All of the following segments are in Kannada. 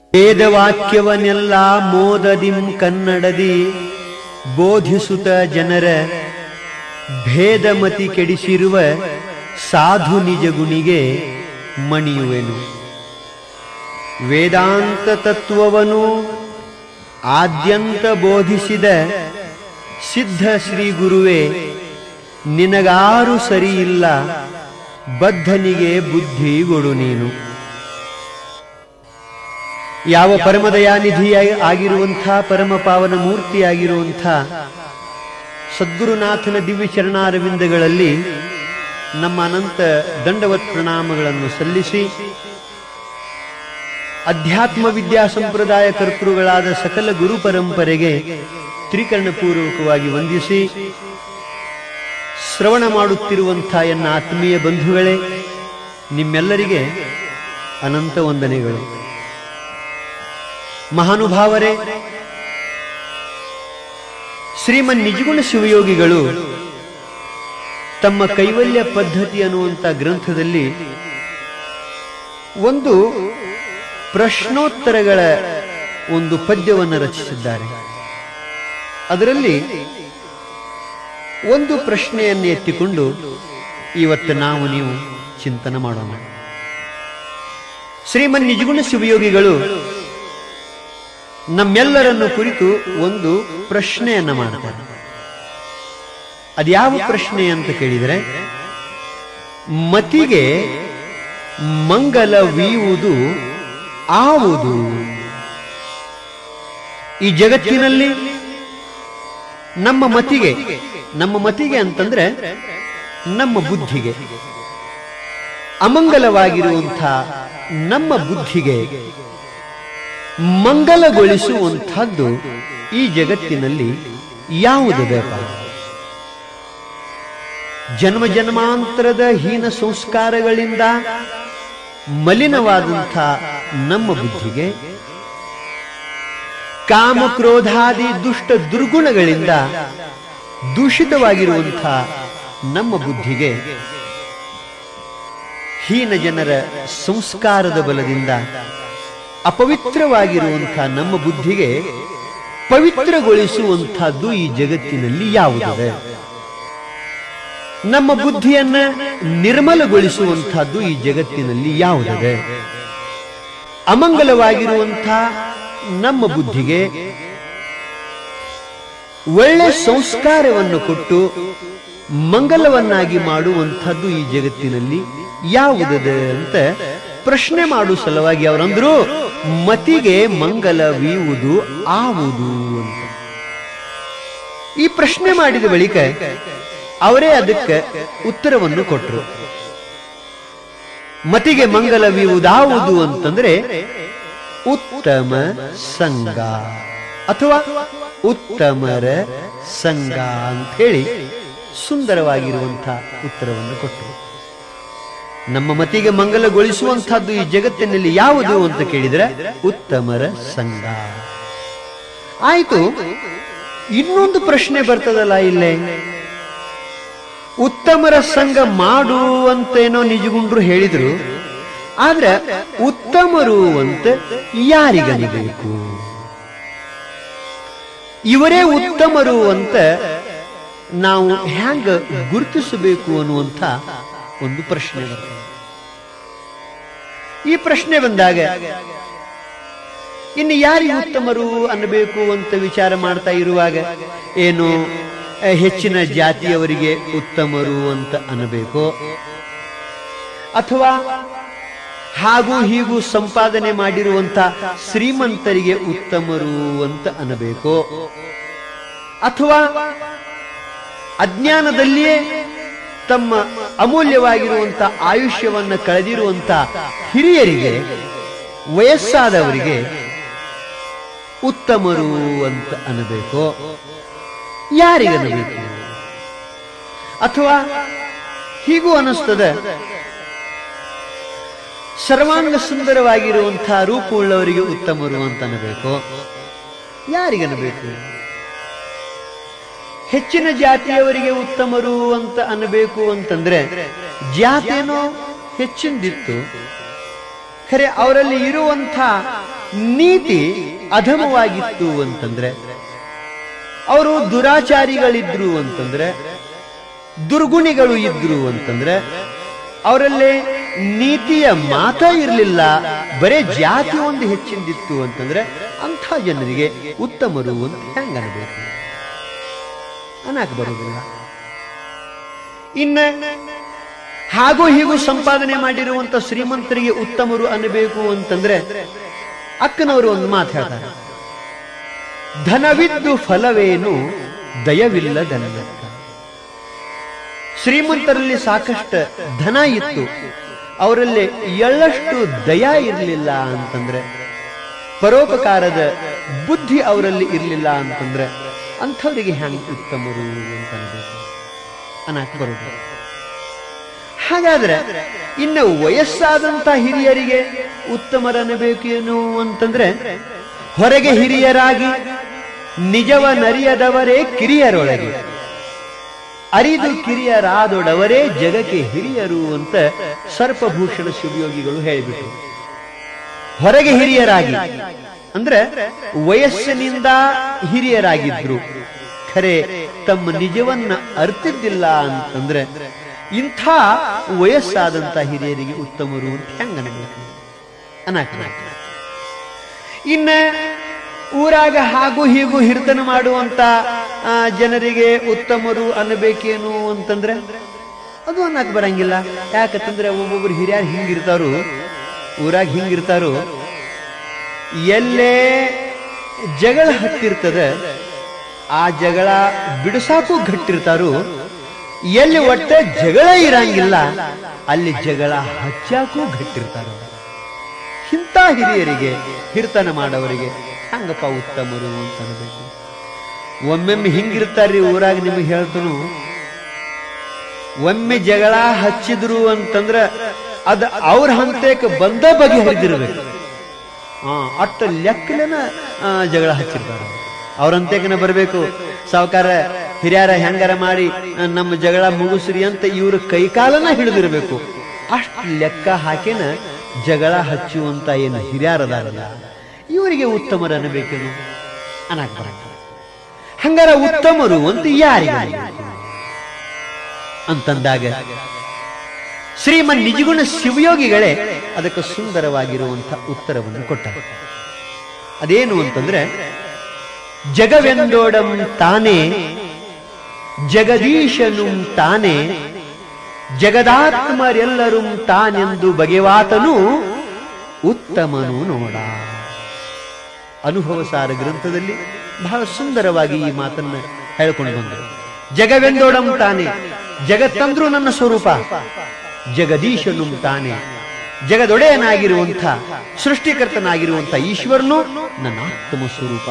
ವೇದವಾಕ್ಯವನ್ನೆಲ್ಲ ಮೋದದಿಂ ಕನ್ನಡದಿ ಬೋಧಿಸುತ್ತ ಜನರ ಭೇದಮತಿ ಕೆಡಿಸಿರುವ ಸಾಧು ನಿಜ ಗುಣಿಗೆ ಮಣಿಯುವೆನು ವೇದಾಂತ ತತ್ವವನ್ನು ಆದ್ಯಂತ ಬೋಧಿಸಿದ ಸಿದ್ಧ ಶ್ರೀ ಗುರುವೇ ನಿನಗಾರು ಸರಿಯಿಲ್ಲ ಬದ್ಧನಿಗೆ ಬುದ್ಧಿ ಕೊಡು ನೀನು ಯಾವ ಪರಮದಯಾನಿಧಿ ಆಗಿರುವಂಥ ಪರಮ ಪಾವನ ಮೂರ್ತಿಯಾಗಿರುವಂಥ ಸದ್ಗುರುನಾಥನ ದಿವ್ಯ ಚರಣಾರವಿಂದಗಳಲ್ಲಿ ನಮ್ಮ ಅನಂತ ದಂಡವತ್ ಪ್ರಣಾಮಗಳನ್ನು ಸಲ್ಲಿಸಿ ಅಧ್ಯಾತ್ಮ ವಿದ್ಯಾ ಸಂಪ್ರದಾಯ ಕರ್ತೃಗಳಾದ ಸಕಲ ಗುರು ಪರಂಪರೆಗೆ ತ್ರಿಕರಣಪೂರ್ವಕವಾಗಿ ವಂದಿಸಿ ಶ್ರವಣ ಮಾಡುತ್ತಿರುವಂಥ ಎನ್ನ ಆತ್ಮೀಯ ಬಂಧುಗಳೇ ನಿಮ್ಮೆಲ್ಲರಿಗೆ ಅನಂತ ವಂದನೆಗಳು ಮಹಾನುಭಾವರೇ ಶ್ರೀಮನ್ ನಿಜಗುಣ ಶಿವಯೋಗಿಗಳು ತಮ್ಮ ಕೈವಲ್ಯ ಪದ್ಧತಿ ಅನ್ನುವಂಥ ಗ್ರಂಥದಲ್ಲಿ ಒಂದು ಪ್ರಶ್ನೋತ್ತರಗಳ ಒಂದು ಪದ್ಯವನ್ನು ರಚಿಸಿದ್ದಾರೆ ಅದರಲ್ಲಿ ಒಂದು ಪ್ರಶ್ನೆಯನ್ನು ಎತ್ತಿಕೊಂಡು ಇವತ್ತು ನಾವು ನೀವು ಚಿಂತನೆ ಮಾಡೋಣ ಶ್ರೀಮನ್ ನಿಜಗುಣ ಶಿವಯೋಗಿಗಳು ನಮ್ಮೆಲ್ಲರನ್ನು ಕುರಿತು ಒಂದು ಪ್ರಶ್ನೆಯನ್ನ ಮಾಡ್ತಾರೆ ಅದ್ಯಾವ ಪ್ರಶ್ನೆ ಅಂತ ಕೇಳಿದರೆ ಮತಿಗೆ ಮಂಗಲವೀವುದು ಆವುದು ಈ ಜಗತ್ತಿನಲ್ಲಿ ನಮ್ಮ ಮತಿಗೆ ನಮ್ಮ ಮತಿಗೆ ಅಂತಂದ್ರೆ ನಮ್ಮ ಬುದ್ಧಿಗೆ ಅಮಂಗಲವಾಗಿರುವಂಥ ನಮ್ಮ ಬುದ್ಧಿಗೆ ಮಂಗಲಗೊಳಿಸುವಂಥದ್ದು ಈ ಜಗತ್ತಿನಲ್ಲಿ ಯಾವುದು ಬೇಕ ಜನ್ಮ ಜನ್ಮಾಂತರದ ಹೀನ ಸಂಸ್ಕಾರಗಳಿಂದ ಮಲಿನವಾದಂಥ ನಮ್ಮ ಬುದ್ಧಿಗೆ ಕಾಮ ಕ್ರೋಧಾದಿ ದುಷ್ಟ ದುರ್ಗುಣಗಳಿಂದ ದೂಷಿತವಾಗಿರುವಂಥ ನಮ್ಮ ಬುದ್ಧಿಗೆ ಹೀನ ಜನರ ಸಂಸ್ಕಾರದ ಬಲದಿಂದ ಅಪವಿತ್ರವಾಗಿರುವಂಥ ನಮ್ಮ ಬುದ್ಧಿಗೆ ಪವಿತ್ರಗೊಳಿಸುವಂತಹದ್ದು ಈ ಜಗತ್ತಿನಲ್ಲಿ ಯಾವುದಿದೆ ನಮ್ಮ ಬುದ್ಧಿಯನ್ನ ನಿರ್ಮಲಗೊಳಿಸುವಂತಹದ್ದು ಈ ಜಗತ್ತಿನಲ್ಲಿ ಯಾವುದಿದೆ ಅಮಂಗಲವಾಗಿರುವಂಥ ನಮ್ಮ ಬುದ್ಧಿಗೆ ಒಳ್ಳೆ ಸಂಸ್ಕಾರವನ್ನು ಕೊಟ್ಟು ಮಂಗಲವನ್ನಾಗಿ ಮಾಡುವಂಥದ್ದು ಈ ಜಗತ್ತಿನಲ್ಲಿ ಯಾವುದಿದೆ ಅಂತ ಪ್ರಶ್ನೆ ಮಾಡುವ ಸಲುವಾಗಿ ಅವರಂದ್ರು ಮತಿಗೆ ಮಂಗಲವೀವುದು ಆವುದು ಅಂತ ಈ ಪ್ರಶ್ನೆ ಮಾಡಿದ ಬಳಿಕ ಅವರೇ ಅದಕ್ಕೆ ಉತ್ತರವನ್ನು ಕೊಟ್ಟರು ಮತಿಗೆ ಮಂಗಲವೀವುದಾವುದು ಅಂತಂದ್ರೆ ಉತ್ತಮ ಸಂಘ ಅಥವಾ ಉತ್ತಮರ ಸಂಘ ಅಂತ ಹೇಳಿ ಸುಂದರವಾಗಿರುವಂತಹ ಉತ್ತರವನ್ನು ಕೊಟ್ಟರು ನಮ್ಮ ಮತಿಗೆ ಮಂಗಲಗೊಳಿಸುವಂತಹದ್ದು ಈ ಜಗತ್ತಿನಲ್ಲಿ ಯಾವುದು ಅಂತ ಕೇಳಿದ್ರೆ ಉತ್ತಮರ ಸಂಘ ಆಯ್ತು ಇನ್ನೊಂದು ಪ್ರಶ್ನೆ ಬರ್ತದಲ್ಲ ಇಲ್ಲೇ ಉತ್ತಮರ ಸಂಘ ಮಾಡು ಅಂತೇನೋ ನಿಜಗುಂಡ್ರು ಹೇಳಿದ್ರು ಆದ್ರೆ ಉತ್ತಮರು ಅಂತ ಯಾರಿಗನಿಬೇಕು ಇವರೇ ಉತ್ತಮರು ಅಂತ ನಾವು ಹ್ಯಾಂಗ ಗುರುತಿಸಬೇಕು ಅನ್ನುವಂಥ ಒಂದು ಪ್ರಶ್ನೆ ಬರ್ತದೆ ಈ ಪ್ರಶ್ನೆ ಬಂದಾಗ ಇನ್ನು ಯಾರಿಗೆ ಉತ್ತಮರು ಅನ್ನಬೇಕು ಅಂತ ವಿಚಾರ ಮಾಡ್ತಾ ಇರುವಾಗ ಏನು ಅಹ್, ಹೆಚ್ಚಿನ ಜಾತಿಯವರಿಗೆ ಉತ್ತಮರು ಅಂತ ಅನ್ನಬೇಕು ಅಥವಾ ಹಾಗೂ ಹೀಗೂ ಸಂಪಾದನೆ ಮಾಡಿರುವಂತ ಶ್ರೀಮಂತರಿಗೆ ಉತ್ತಮರು ಅಂತ ಅನ್ನಬೇಕು ಅಥವಾ ಅಜ್ಞಾನದಲ್ಲಿಯೇ ತಮ್ಮ ಅಮೂಲ್ಯವಾಗಿರುವಂತ ಆಯುಷ್ಯವನ್ನ ಕಳೆದಿರುವಂತ ಹಿರಿಯರಿಗೆ ವಯಸ್ಸಾದವರಿಗೆ ಉತ್ತಮರು ಅಂತ ಅನ್ನಬೇಕು ಯಾರಿಗನ್ನಬೇಕು ಅಥವಾ ಹೀಗೂ ಅನಿಸ್ತದೆ ಸರ್ವಾಂಗ ಸುಂದರವಾಗಿರುವಂತಹ ರೂಪವುಳ್ಳವರಿಗೆ ಉತ್ತಮರು ಅಂತ ಅನ್ನಬೇಕು ಯಾರಿಗನ್ನಬೇಕು ಹೆಚ್ಚಿನ ಜಾತಿಯವರಿಗೆ ಉತ್ತಮರು ಅಂತ ಅನ್ನಬೇಕು ಅಂತಂದ್ರೆ ಜಾತೇನೋ ಹೆಚ್ಚಿಂದಿತ್ತು ಖರೆ ಅವರಲ್ಲಿ ಇರುವಂಥ ನೀತಿ ಅಧಮವಾಗಿತ್ತು ಅಂತಂದ್ರೆ ಅವರು ದುರಾಚಾರಿಗಳಿದ್ರು ಅಂತಂದ್ರೆ ದುರ್ಗುಣಿಗಳು ಇದ್ರು ಅಂತಂದ್ರೆ ಅವರಲ್ಲಿ ನೀತಿಯ ಮಾತ ಇರಲಿಲ್ಲ ಬರೇ ಜಾತಿ ಒಂದು ಹೆಚ್ಚಿಂದಿತ್ತು ಅಂತಂದ್ರೆ ಅಂಥ ಜನರಿಗೆ ಉತ್ತಮರು ಅಂತ ಹೆಂಗ ಅನ್ಬೇಕು ಅನ್ನಕ್ ಬರುವುದಿಲ್ಲ ಇನ್ನ ಹಾಗೂ ಹೀಗೂ ಸಂಪಾದನೆ ಮಾಡಿರುವಂತ ಶ್ರೀಮಂತರಿಗೆ ಉತ್ತಮರು ಅನ್ನಬೇಕು ಅಂತಂದ್ರೆ ಅಕ್ಕನವರು ಒಂದು ಮಾತು ಹೇಳ್ತಾರೆ ಧನವಿದ್ದು ಫಲವೇನು ದಯವಿಲ್ಲದನ್ನಕ್ಕ ಶ್ರೀಮಂತರಲ್ಲಿ ಸಾಕಷ್ಟು ಧನ ಇತ್ತು ಅವರಲ್ಲಿ ಎಳ್ಳಷ್ಟು ದಯ ಇರಲಿಲ್ಲ ಅಂತಂದ್ರೆ ಪರೋಪಕಾರದ ಬುದ್ಧಿ ಅವರಲ್ಲಿ ಇರಲಿಲ್ಲ ಅಂತಂದ್ರೆ ಅಂಥವರಿಗೆ ಹ್ಯಾಂಗ ಉತ್ತಮರು ಅಂತ ಅನ್ಬೇಕು ಅನ್ನಕ್ ಬರೋದು ಹಾಗಾದ್ರೆ ಇನ್ನು ವಯಸ್ಸಾದಂತ ಹಿರಿಯರಿಗೆ ಉತ್ತಮರನ್ನಬೇಕೇನು ಅಂತಂದ್ರೆ ಹೊರಗೆ ಹಿರಿಯರಾಗಿ ನಿಜವ ನರಿಯದವರೇ ಕಿರಿಯರೊಳಗೆ ಅರಿದು ಕಿರಿಯರಾದೊಡವರೇ ಜಗಕ್ಕೆ ಹಿರಿಯರು ಅಂತ ಸರ್ಪಭೂಷಣ ಶಿವಯೋಗಿಗಳು ಹೇಳಿಬಿಟ್ರು ಹೊರಗೆ ಹಿರಿಯರಾಗಿ ಅಂದ್ರೆ ವಯಸ್ಸಿನಿಂದ ಹಿರಿಯರಾಗಿದ್ರು ಖರೆ ತಮ್ಮ ನಿಜವನ್ನ ಅರ್ತಿದ್ದಿಲ್ಲ ಅಂತಂದ್ರೆ ಇಂಥ ವಯಸ್ಸಾದಂತ ಹಿರಿಯರಿಗೆ ಉತ್ತಮರು ಅಂತ ಹೆಂಗನಬೇಕು ಅನಾಕ ಇನ್ನ ಊರಾಗ ಹಾಗೂ ಹೀಗೂ ಹಿರ್ತನ ಮಾಡುವಂತ ಆ, ಜನರಿಗೆ ಉತ್ತಮರು ಅನ್ನಬೇಕೇನು ಅಂತಂದ್ರೆ ಅದು ಅನ್ನಕ್ ಬರಂಗಿಲ್ಲ ಯಾಕಂತಂದ್ರೆ ಒಬ್ಬೊಬ್ರು ಹಿರಿಯರು ಹಿಂಗಿರ್ತಾರು ಊರಾಗ ಹಿಂಗಿರ್ತಾರು ಎಲ್ಲೇ ಜಗಳ ಹತ್ತಿರ್ತದ ಆ ಜಗಳ ಬಿಡಿಸಾಕು ಗಟ್ಟಿರ್ತಾರು ಎಲ್ಲಿ ಒಟ್ಟ ಜಗಳ ಇರಂಗಿಲ್ಲ ಅಲ್ಲಿ ಜಗಳ ಹಚ್ಚಾಕು ಗಟ್ಟಿರ್ತಾರು ಇಂಥ ಹಿರಿಯರಿಗೆ ಹಿರ್ತನ ಮಾಡವರಿಗೆ ಹಂಗಪ್ಪ ಉತ್ತಮರು ಅಂತ ಅನ್ಬೇಕು ಒಮ್ಮೆಮ್ಮೆ ಹಿಂಗಿರ್ತಾರ್ರಿ ಊರಾಗ ನಿಮಗೆ ಹೇಳ್ತನು ಒಮ್ಮೆ ಜಗಳ ಹಚ್ಚಿದ್ರು ಅಂತಂದ್ರ ಅದ ಅವ್ರ ಹಂತಕ್ಕೆ ಬಂದ ಬಗೆ ಹರಿದಿರ್ಬೇಕು ಹಾ ಅಟ್ಟ ಲೆಕ್ಕಲೇನ ಆ, ಜಗಳ ಹಚ್ಚಿರ್ತಾರ ಅವ್ರಂತೇಕನ ಬರಬೇಕು ಸಾವುಕಾರ ಹಿರಿಯರ ಹೆಂಗಾರ ಮಾಡಿ ಆ, ನಮ್ಮ ಜಗಳ ಮುಗಿಸ್ರಿ ಅಂತ ಇವ್ರ ಕೈಕಾಲನ ಹಿಡಿದಿರ್ಬೇಕು ಅಷ್ಟು ಲೆಕ್ಕ ಹಾಕಿನ ಜಗಳ ಹಚ್ಚುವಂತ ಏನು ಹಿರಿಯರದಾರಲ್ಲ ಇವರಿಗೆ ಉತ್ತಮರು ಅನ್ನಬೇಕೇನು ಅನ್ನಕ್ ಬರಂಗ ಹಂಗಾರ ಉತ್ತಮರು ಅಂತ ಯಾರಿಗೆ ಅನ್ಬೇಕು? ಅಂತಂದಾಗ ಶ್ರೀಮನ್ ನಿಜಗುಣ ಶಿವಯೋಗಿಗಳೇ ಅದಕ್ಕೆ ಸುಂದರವಾಗಿರುವಂಥ ಉತ್ತರವನ್ನು ಕೊಟ್ಟರು ಅದೇನು ಅಂತಂದ್ರೆ ಜಗವೆಂದೋಡಂ ತಾನೇ ಜಗದೀಶನು ತಾನೇ ಜಗದಾತ್ಮರೆಲ್ಲರೂ ತಾನೆಂದು ಬಗೆವಾತನು ಉತ್ತಮನು ನೋಡ ಅನುಭವ ಸಾರ ಗ್ರಂಥದಲ್ಲಿ ಬಹಳ ಸುಂದರವಾಗಿ ಈ ಮಾತನ್ನ ಹೇಳ್ಕೊಂಡು ಬಂದರು ಜಗವೆಂದೋಡಂ ತಾನೆ ಜಗತ್ತಂದ್ರೂ ನನ್ನ ಸ್ವರೂಪ ಜಗದೀಶನು ತಾನೆ ಜಗದೊಡೆಯನಾಗಿರುವಂಥ ಸೃಷ್ಟಿಕರ್ತನಾಗಿರುವಂಥ ಈಶ್ವರನು ನನ್ನ ಆತ್ಮ ಸ್ವರೂಪ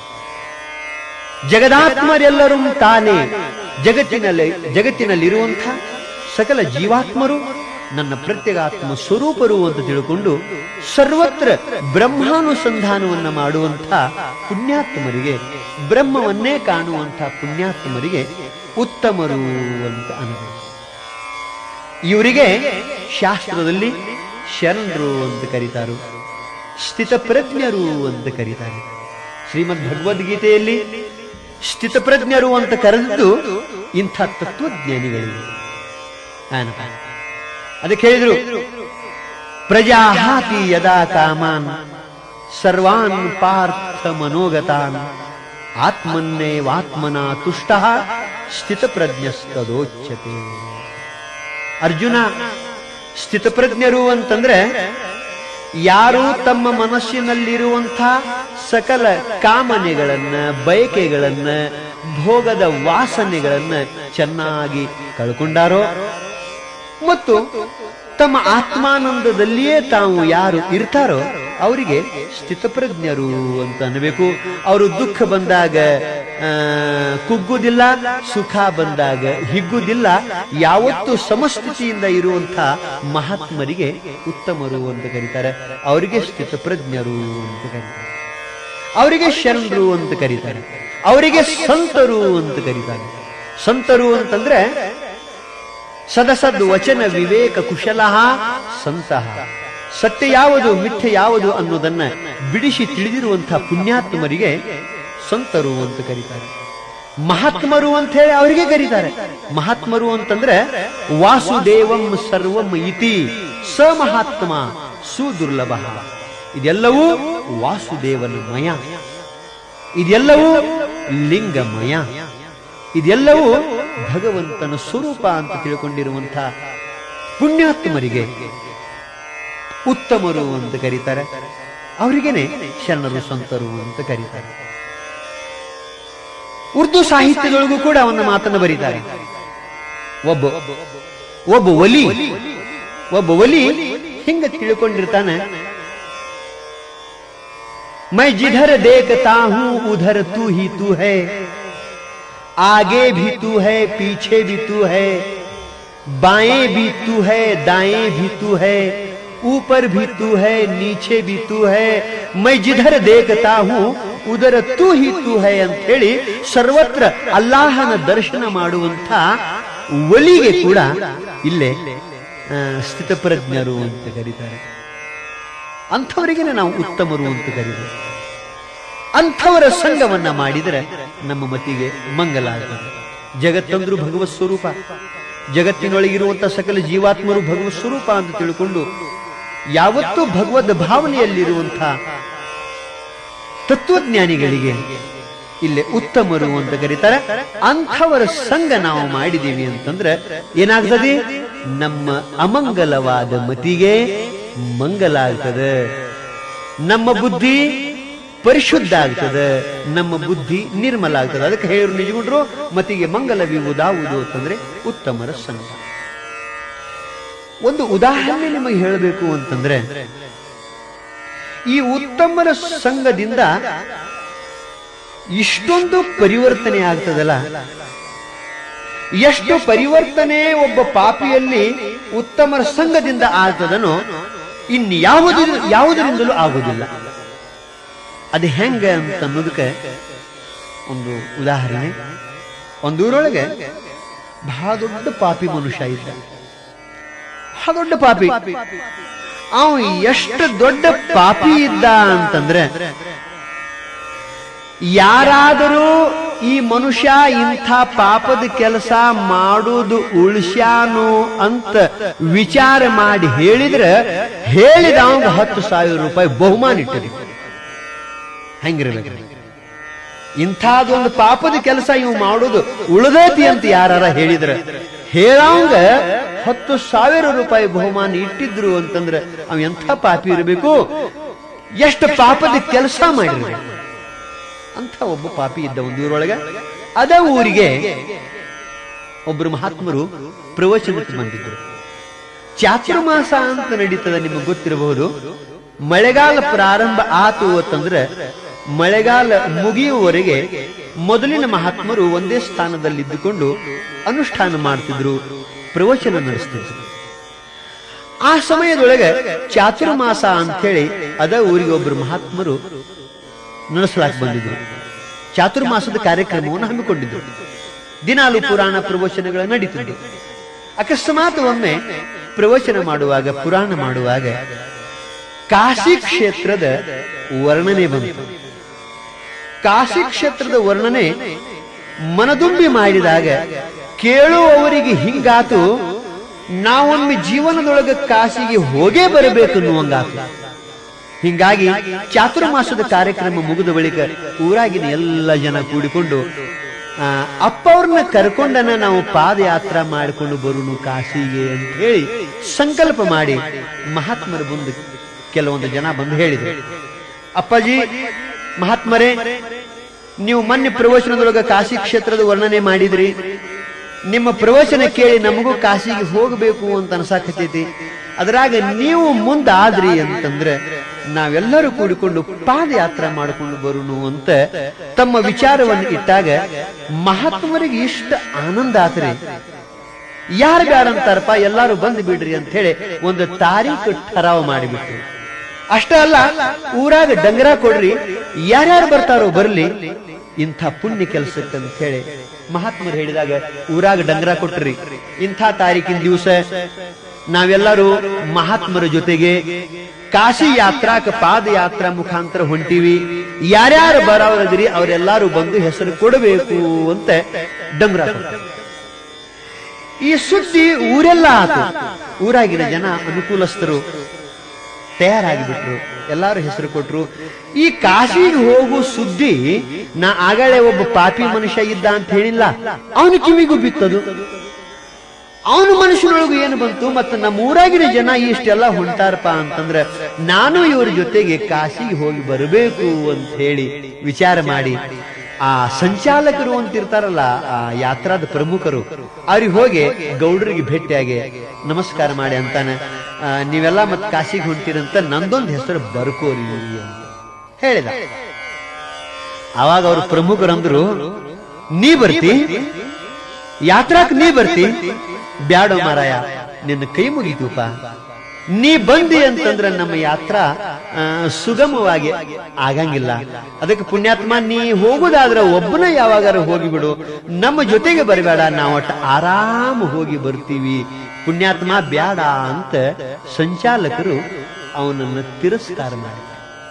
ಜಗದಾತ್ಮರೆಲ್ಲರೂ ತಾನೇ ಜಗತ್ತಿನಲ್ಲಿ ಜಗತ್ತಿನಲ್ಲಿರುವಂಥ ಸಕಲ ಜೀವಾತ್ಮರು ನನ್ನ ಪ್ರತ್ಯೇಗಾತ್ಮ ಸ್ವರೂಪರು ಅಂತ ತಿಳ್ಕೊಂಡು ಸರ್ವತ್ರ ಬ್ರಹ್ಮಾನುಸಂಧಾನವನ್ನ ಮಾಡುವಂಥ ಪುಣ್ಯಾತ್ಮರಿಗೆ ಬ್ರಹ್ಮವನ್ನೇ ಕಾಣುವಂಥ ಪುಣ್ಯಾತ್ಮರಿಗೆ ಉತ್ತಮರು ಅಂತ ಅನ್ನಬೇಕು ಇವರಿಗೆ ಶಾಸ್ತ್ರದಲ್ಲಿ ಶರಣರು ಅಂತ ಕರೀತಾರು ಸ್ಥಿತಪ್ರಜ್ಞರು ಅಂತ ಕರೀತಾರೆ ಶ್ರೀಮದ್ ಭಗವದ್ಗೀತೆಯಲ್ಲಿ ಸ್ಥಿತಪ್ರಜ್ಞರು ಅಂತ ಕರೆದಿದ್ದು ಇಂಥ ತತ್ವಜ್ಞಾನಿಗಳಿಗೆ ಏನಪ್ಪ ಅದಕ್ಕೆ ಹೇಳಿದ್ರು ಪ್ರಜಾಹಾತಿ ಯದಾ ಕಾಮಾನ್ ಸರ್ವಾನ್ ಪಾರ್ಥ ಮನೋಗತಾನ್ ಆತ್ಮನ್ನೇವಾತ್ಮನ ತುಷ್ಟ ಸ್ಥಿತಪ್ರಜ್ಞಸ್ತದೋಚ್ಯತೆ ಅರ್ಜುನ ಸ್ಥಿತಪ್ರಜ್ಞರು ಅಂತಂದ್ರೆ ಯಾರು ತಮ್ಮ ಮನಸ್ಸಿನಲ್ಲಿರುವಂಥ ಸಕಲ ಕಾಮನೆಗಳನ್ನ ಬಯಕೆಗಳನ್ನ ಭೋಗದ ವಾಸನೆಗಳನ್ನ ಚೆನ್ನಾಗಿ ಕಳ್ಕೊಂಡಾರೋ ಮತ್ತು ತಮ್ಮ ಆತ್ಮಾನಂದದಲ್ಲಿಯೇ ತಾವು ಯಾರು ಇರ್ತಾರೋ ಅವರಿಗೆ ಸ್ಥಿತಪ್ರಜ್ಞರು ಅಂತ ಅನ್ನಬೇಕು ಅವರು ದುಃಖ ಬಂದಾಗ ಆ, ಕುಗ್ಗುದಿಲ್ಲ ಸುಖ ಬಂದಾಗ ಹಿಗ್ಗುದಿಲ್ಲ ಯಾವತ್ತು ಸಮಸ್ಥಿತಿಯಿಂದ ಇರುವಂಥ ಮಹಾತ್ಮರಿಗೆ ಉತ್ತಮರು ಅಂತ ಕರೀತಾರೆ ಅವರಿಗೆ ಸ್ಥಿತಪ್ರಜ್ಞರು ಅಂತ ಕರೀತಾರೆ ಅವರಿಗೆ ಶರಣರು ಅಂತ ಕರೀತಾರೆ ಅವರಿಗೆ ಸಂತರು ಅಂತ ಕರೀತಾರೆ ಸಂತರು ಅಂತಂದ್ರೆ ಸದಸದ್ ವಚನ ವಿವೇಕ ಕುಶಲ ಸಂತಹ ಸತ್ಯ ಯಾವುದು ಮಿಥ್ಯೆ ಯಾವುದು ಅನ್ನೋದನ್ನ ಬಿಡಿಸಿ ತಿಳಿದಿರುವಂತಹ ಪುಣ್ಯಾತ್ಮರಿಗೆ ಸಂತರು ಅಂತ ಕರೀತಾರೆ ಮಹಾತ್ಮರು ಅಂತ ಹೇಳಿ ಅವರಿಗೆ ಕರೀತಾರೆ ಮಹಾತ್ಮರು ಅಂತಂದ್ರೆ ವಾಸುದೇವಂ ಸರ್ವಂ ಇತಿ ಸ ಮಹಾತ್ಮ ಸುದುರ್ಲಭ ಇದೆಲ್ಲವೂ ವಾಸುದೇವನ ಮಯ ಇದೆಲ್ಲವೂ ಲಿಂಗಮಯ ಇದೆಲ್ಲವೂ ಭಗವಂತನ ಸ್ವರೂಪ ಅಂತ ತಿಳ್ಕೊಂಡಿರುವಂತಹ ಪುಣ್ಯಾತ್ಮರಿಗೆ ಉತ್ತಮರು ಅಂತ ಕರೀತಾರೆ ಅವರಿಗೇನೆ ಶರಣರು ಸಂತರು ಅಂತ ಕರೀತಾರೆ ಉರ್ದು ಸಾಹಿತ್ಯದೊಳಗೂ ಕೂಡ ಅವನ ಮಾತನ್ನು ಬರೀತಾರೆ ಒಬ್ಬ ಒಬ್ಬ ಒಲಿ ಒಬ್ಬ ಒಲಿ ಹಿಂಗ ತಿಳ್ಕೊಂಡಿರ್ತಾನೆ मैं जिधर देखता हूं उधर तू ही तू है आगे भी तू है पीछे भी तू है बाएं भी तू है दाएं भी तू है ऊपर भी तू है नीचे भी तू है मैं जिधर देखता हूं ಉದರ ತೂ ಹಿ ತೂ ಹೈ ಅಂತ ಹೇಳಿ ಸರ್ವತ್ರ ಅಲ್ಲಾಹನ ದರ್ಶನ ಮಾಡುವಂತ ಒಲಿಗೆ ಕೂಡ ಇಲ್ಲೇ ಆ, ಸ್ಥಿತಪ್ರಜ್ಞರು ಅಂತ ಕರೀತಾರೆ ಅಂಥವರಿಗೆ ನಾವು ಉತ್ತಮರು ಅಂತ ಕರೀತಾರೆ ಅಂಥವರ ಸಂಘವನ್ನ ಮಾಡಿದರೆ ನಮ್ಮ ಮತಿಗೆ ಮಂಗಲ ಆಗ್ತದೆ ಜಗತ್ತಂದ್ರು ಭಗವತ್ ಸ್ವರೂಪ ಜಗತ್ತಿನೊಳಗಿರುವಂತಹ ಸಕಲ ಜೀವಾತ್ಮರು ಭಗವತ್ ಸ್ವರೂಪ ಅಂತ ತಿಳ್ಕೊಂಡು ಯಾವತ್ತೂ ಭಗವದ್ ಭಾವನೆಯಲ್ಲಿರುವಂತಹ ತತ್ವಜ್ಞಾನಿಗಳಿಗೆ ಇಲ್ಲಿ ಉತ್ತಮರು ಅಂತ ಕರೀತಾರೆ ಅಂಥವರ ಸಂಘ ನಾವು ಮಾಡಿದೀವಿ ಅಂತಂದ್ರೆ ಏನಾಗ್ತದೆ ನಮ್ಮ ಅಮಂಗಲವಾದ ಮತಿಗೆ ಮಂಗಲ ಆಗ್ತದೆ ನಮ್ಮ ಬುದ್ಧಿ ಪರಿಶುದ್ಧ ಆಗ್ತದೆ ನಮ್ಮ ಬುದ್ಧಿ ನಿರ್ಮಲ ಆಗ್ತದೆ ಅದಕ್ಕೆ ಹೇಳಿರು ನಿಜಗುಂಡ್ರು ಮತಿಗೆ ಮಂಗಲವಿವುದಾವುದು ಅಂತಂದ್ರೆ ಉತ್ತಮರ ಸಂಘ ಒಂದು ಉದಾಹರಣೆ ನಿಮಗೆ ಹೇಳಬೇಕು ಅಂತಂದ್ರೆ ಈ ಉತ್ತಮರ ಸಂಘದಿಂದ ಇಷ್ಟೊಂದು ಪರಿವರ್ತನೆ ಆಗ್ತದಲ್ಲ ಎಷ್ಟು ಪರಿವರ್ತನೆ ಒಬ್ಬ ಪಾಪಿಯಲ್ಲಿ ಉತ್ತಮರ ಸಂಘದಿಂದ ಆಗ್ತದನೋ ಇನ್ಯಾವುದು ಯಾವುದರಿಂದಲೂ ಆಗುವುದಿಲ್ಲ ಅದು ಹೆಂಗ ಅಂತ ಅನ್ನೋದಕ್ಕೆ ಒಂದು ಉದಾಹರಣೆ ಒಂದೂರೊಳಗೆ ಬಹಳ ದೊಡ್ಡ ಪಾಪಿ ಮನುಷ್ಯ ಇದ್ದ ಬಹಳ ದೊಡ್ಡ ಪಾಪಿ ಅವ ಎಷ್ಟು ದೊಡ್ಡ ಪಾಪಿ ಇದ್ದ ಅಂತಂದ್ರೆ ಯಾರಾದರೂ ಈ ಮನುಷ್ಯ ಇಂಥ ಪಾಪದ ಕೆಲಸ ಮಾಡುವುದು ಉಳಿಸ್ಯಾನು ಅಂತ ವಿಚಾರ ಮಾಡಿ ಹೇಳಿದ್ರೆ ಹೇಳಿದ ಅವಂಗ ಹತ್ತು ಸಾವಿರ ರೂಪಾಯಿ ಬಹುಮಾನ ಇಟ್ಟರಿ ಹೆಂಗಿರ್ಬೇಕು ಇಂಥದೊಂದು ಪಾಪದ ಕೆಲಸ ಇವು ಮಾಡುದು ಉಳಿದೈತಿ ಅಂತ ಯಾರ ಹೇಳಿದ್ರ ಹೇಳಂಗ ಹತ್ತು ಸಾವಿರ ರೂಪಾಯಿ ಬಹುಮಾನ ಇಟ್ಟಿದ್ರು ಅಂತಂದ್ರೆ ಅವ ಎಂಥ ಪಾಪಿ ಇರಬೇಕು ಎಷ್ಟು ಪಾಪದ ಕೆಲಸ ಮಾಡಿರ್ಬೇಕು ಅಂತ ಒಬ್ಬ ಪಾಪಿ ಇದ್ದ ಒಂದು ಊರೊಳಗೆ ಅದ ಊರಿಗೆ ಒಬ್ಬರು ಮಹಾತ್ಮರು ಪ್ರವಚನಕ್ಕೆ ಬಂದಿದ್ರು ಚಾತುರ್ಮಾಸ ಅಂತ ನಡೀತದ ನಿಮಗೆ ಗೊತ್ತಿರಬಹುದು ಮಳೆಗಾಲ ಪ್ರಾರಂಭ ಆತು ಅಂತಂದ್ರೆ ಮಳೆಗಾಲ ಮುಗಿಯುವವರೆಗೆ ಮೊದಲಿನ ಮಹಾತ್ಮರು ಒಂದೇ ಸ್ಥಾನದಲ್ಲಿದ್ದುಕೊಂಡು ಅನುಷ್ಠಾನ ಮಾಡ್ತಿದ್ರು ಪ್ರವಚನ ನಡೆಸ್ತಿದ್ರು ಆ ಸಮಯದೊಳಗೆ ಚಾತುರ್ಮಾಸ ಅಂತ ಹೇಳಿ ಅದ ಊರಿಗೆ ಒಬ್ಬರು ಮಹಾತ್ಮರು ನಡೆಸಲಾಕ್ ಬಂದಿದ್ರು ಚಾತುರ್ಮಾಸದ ಕಾರ್ಯಕ್ರಮವನ್ನು ಹಮ್ಮಿಕೊಂಡಿದ್ರು ದಿನಾಲು ಪುರಾಣ ಪ್ರವಚನಗಳ ನಡೀತಿದ್ರು ಅಕಸ್ಮಾತ್ ಒಮ್ಮೆ ಪ್ರವಚನ ಮಾಡುವಾಗ ಪುರಾಣ ಮಾಡುವಾಗ ಕಾಶಿ ಕ್ಷೇತ್ರದ ವರ್ಣನೆ ಬಂತು ಕಾಶಿ ಕ್ಷೇತ್ರದ ವರ್ಣನೆ ಮನದುಂಬಿ ಮಾಡಿದಾಗ ಕೇಳುವವರಿಗೆ ಹಿಂಗಾತು ನಾವೊಮ್ಮೆ ಜೀವನದೊಳಗೆ ಕಾಶಿಗೆ ಹೋಗೇ ಬರಬೇಕು ಅನ್ನುವಂಗಾತು ಹಿಂಗಾಗಿ ಚಾತುರ್ಮಾಸದ ಕಾರ್ಯಕ್ರಮ ಮುಗಿದ ಬಳಿಕ ಊರಾಗಿನ ಎಲ್ಲ ಜನ ಕೂಡಿಕೊಂಡು ಆ, ಅಪ್ಪ ಅವ್ರನ್ನ ಕರ್ಕೊಂಡನ ನಾವು ಪಾದಯಾತ್ರ ಮಾಡಿಕೊಂಡು ಬರುನು ಕಾಶಿಗೆ ಅಂತ ಹೇಳಿ ಸಂಕಲ್ಪ ಮಾಡಿ ಮಹಾತ್ಮರ ಮುಂದೆ ಕೆಲವೊಂದು ಜನ ಬಂದು ಹೇಳಿದ್ರು ಅಪ್ಪಾಜಿ ಮಹಾತ್ಮರೇ ನೀವು ಮೊನ್ನೆ ಪ್ರವಚನದೊಳಗ ಕಾಶಿ ಕ್ಷೇತ್ರದ ವರ್ಣನೆ ಮಾಡಿದ್ರಿ ನಿಮ್ಮ ಪ್ರವಚನ ಕೇಳಿ ನಮಗೂ ಕಾಶಿಗೆ ಹೋಗಬೇಕು ಅಂತ ಅನ್ಸಾಕತೈತಿ ಅದರಾಗ ನೀವು ಮುಂದಾದ್ರಿ ಅಂತಂದ್ರೆ ನಾವೆಲ್ಲರೂ ಕೂಡಿಕೊಂಡು ಪಾದಯಾತ್ರೆ ಮಾಡಿಕೊಂಡು ಬರುನು ಅಂತ ತಮ್ಮ ವಿಚಾರವನ್ನು ಇಟ್ಟಾಗ ಮಹಾತ್ಮರಿಗೆ ಇಷ್ಟ ಆನಂದ ಆತ್ರಿ ಯಾರು ಬೇಡ ಅಂತಾರಪ್ಪ ಎಲ್ಲಾರು ಬಂದು ಬಿಡ್ರಿ ಅಂತ ಹೇಳಿ ಒಂದು ತಾರೀಕು ಠರಾವ್ ಮಾಡಿಬಿಟ್ರು ಅಷ್ಟೇ ಅಲ್ಲ ಊರಾಗ ಡಂಗರ ಕೊಡ್ರಿ ಯಾರ್ಯಾರು ಬರ್ತಾರೋ ಬರ್ಲಿ ಇಂಥ ಪುಣ್ಯ ಕೆಲಸಕ್ಕೆ ಅಂತ ಹೇಳಿ ಮಹಾತ್ಮರು ಹೇಳಿದಾಗ ಊರಾಗ ಡಂಗರ ಕೊಟ್ರಿ ಇಂಥ ತಾರೀಕಿನ ದಿವಸ ನಾವೆಲ್ಲರೂ ಮಹಾತ್ಮರ ಜೊತೆಗೆ ಕಾಶಿ ಯಾತ್ರಾಕ ಪಾದಯಾತ್ರಾ ಮುಖಾಂತರ ಹೊಂಟಿವಿ ಯಾರ್ಯಾರು ಬರೋರದ್ರಿ ಅವರೆಲ್ಲರೂ ಬಂದು ಹೆಸರು ಕೊಡಬೇಕು ಅಂತ ಡಂಗ್ರ ಕೊಡ್ತಾರೆ. ಈ ಸುದ್ದಿ ಊರೆಲ್ಲ ಆತು ಊರಾಗಿನ ಜನ ಅನುಕೂಲಸ್ಥರು ತಯಾರಾಗಿಬಿಟ್ರು ಎಲ್ಲಾರು ಹೆಸರು ಕೊಟ್ರು ಈ ಕಾಶಿಗೆ ಹೋಗು ಸುದ್ದಿ ನಾ ಆಗಲೇ ಒಬ್ಬ ಪಾಪಿ ಮನುಷ್ಯ ಇದ್ದ ಅಂತ ಹೇಳಿಲ್ಲ ಅವನು ಕಿವಿಗೂ ಬಿತ್ತದು ಅವನು ಮನುಷ್ಯನೊಳಗೂ ಏನು ಬಂತು ಮತ್ತು ನಮ್ಮ ಊರಾಗಿನ ಜನ ಇಷ್ಟೆಲ್ಲ ಹೊಂಟಾರಪ್ಪ ಅಂತಂದ್ರೆ ನಾನು ಇವ್ರ ಜೊತೆಗೆ ಕಾಶಿಗೆ ಹೋಗಿ ಬರಬೇಕು ಅಂತ ಹೇಳಿ ವಿಚಾರ ಮಾಡಿ ಆ ಸಂಚಾಲಕರು ಅಂತಿರ್ತಾರಲ್ಲ ಆ ಯಾತ್ರಾದ ಪ್ರಮುಖರು ಅವ್ರಿಗೆ ಹೋಗಿ ಗೌಡರಿಗೆ ಭೇಟಿಯಾಗಿ ನಮಸ್ಕಾರ ಮಾಡಿ ಅಂತಾನೆ ಆ, ನೀವೆಲ್ಲ ಮತ್ ಕಾಶಿಗೆ ಹೊಂಟಿರಂತ ನಂದೊಂದು ಹೆಸರು ಬರ್ಕೋರಿ ಅಂತ ಹೇಳಿದ ಅವಾಗ ಅವ್ರ ಪ್ರಮುಖರಂದ್ರು ನೀ ಬರ್ತಿ ಯಾತ್ರಾಕ್ ನೀ ಬರ್ತಿ ಬ್ಯಾಡೋ ಮಾರಾಯ ನಿನ್ನ ಕೈ ಮುಗಿತೂಪ ನೀ ಬಂದಿ ಅಂತಂದ್ರೆ ನಮ್ಮ ಯಾತ್ರಾ ಆ, ಸುಗಮವಾಗಿ ಆಗಂಗಿಲ್ಲ ಅದಕ್ಕೆ ಪುಣ್ಯಾತ್ಮ ನೀ ಹೋಗುದಾದ್ರೆ ಒಬ್ಬನ ಯಾವಾಗಾರ ಹೋಗಿಬಿಡು ನಮ್ಮ ಜೊತೆಗೆ ಬರಬೇಡ ನಾವು ಒಟ್ಟು ಆರಾಮ ಹೋಗಿ ಬರ್ತೀವಿ ಪುಣ್ಯಾತ್ಮ ಬ್ಯಾಡ ಅಂತ ಸಂಚಾಲಕರು ಅವನನ್ನು ತಿರಸ್ಕಾರ ಮಾಡಿದ್ದಾರೆ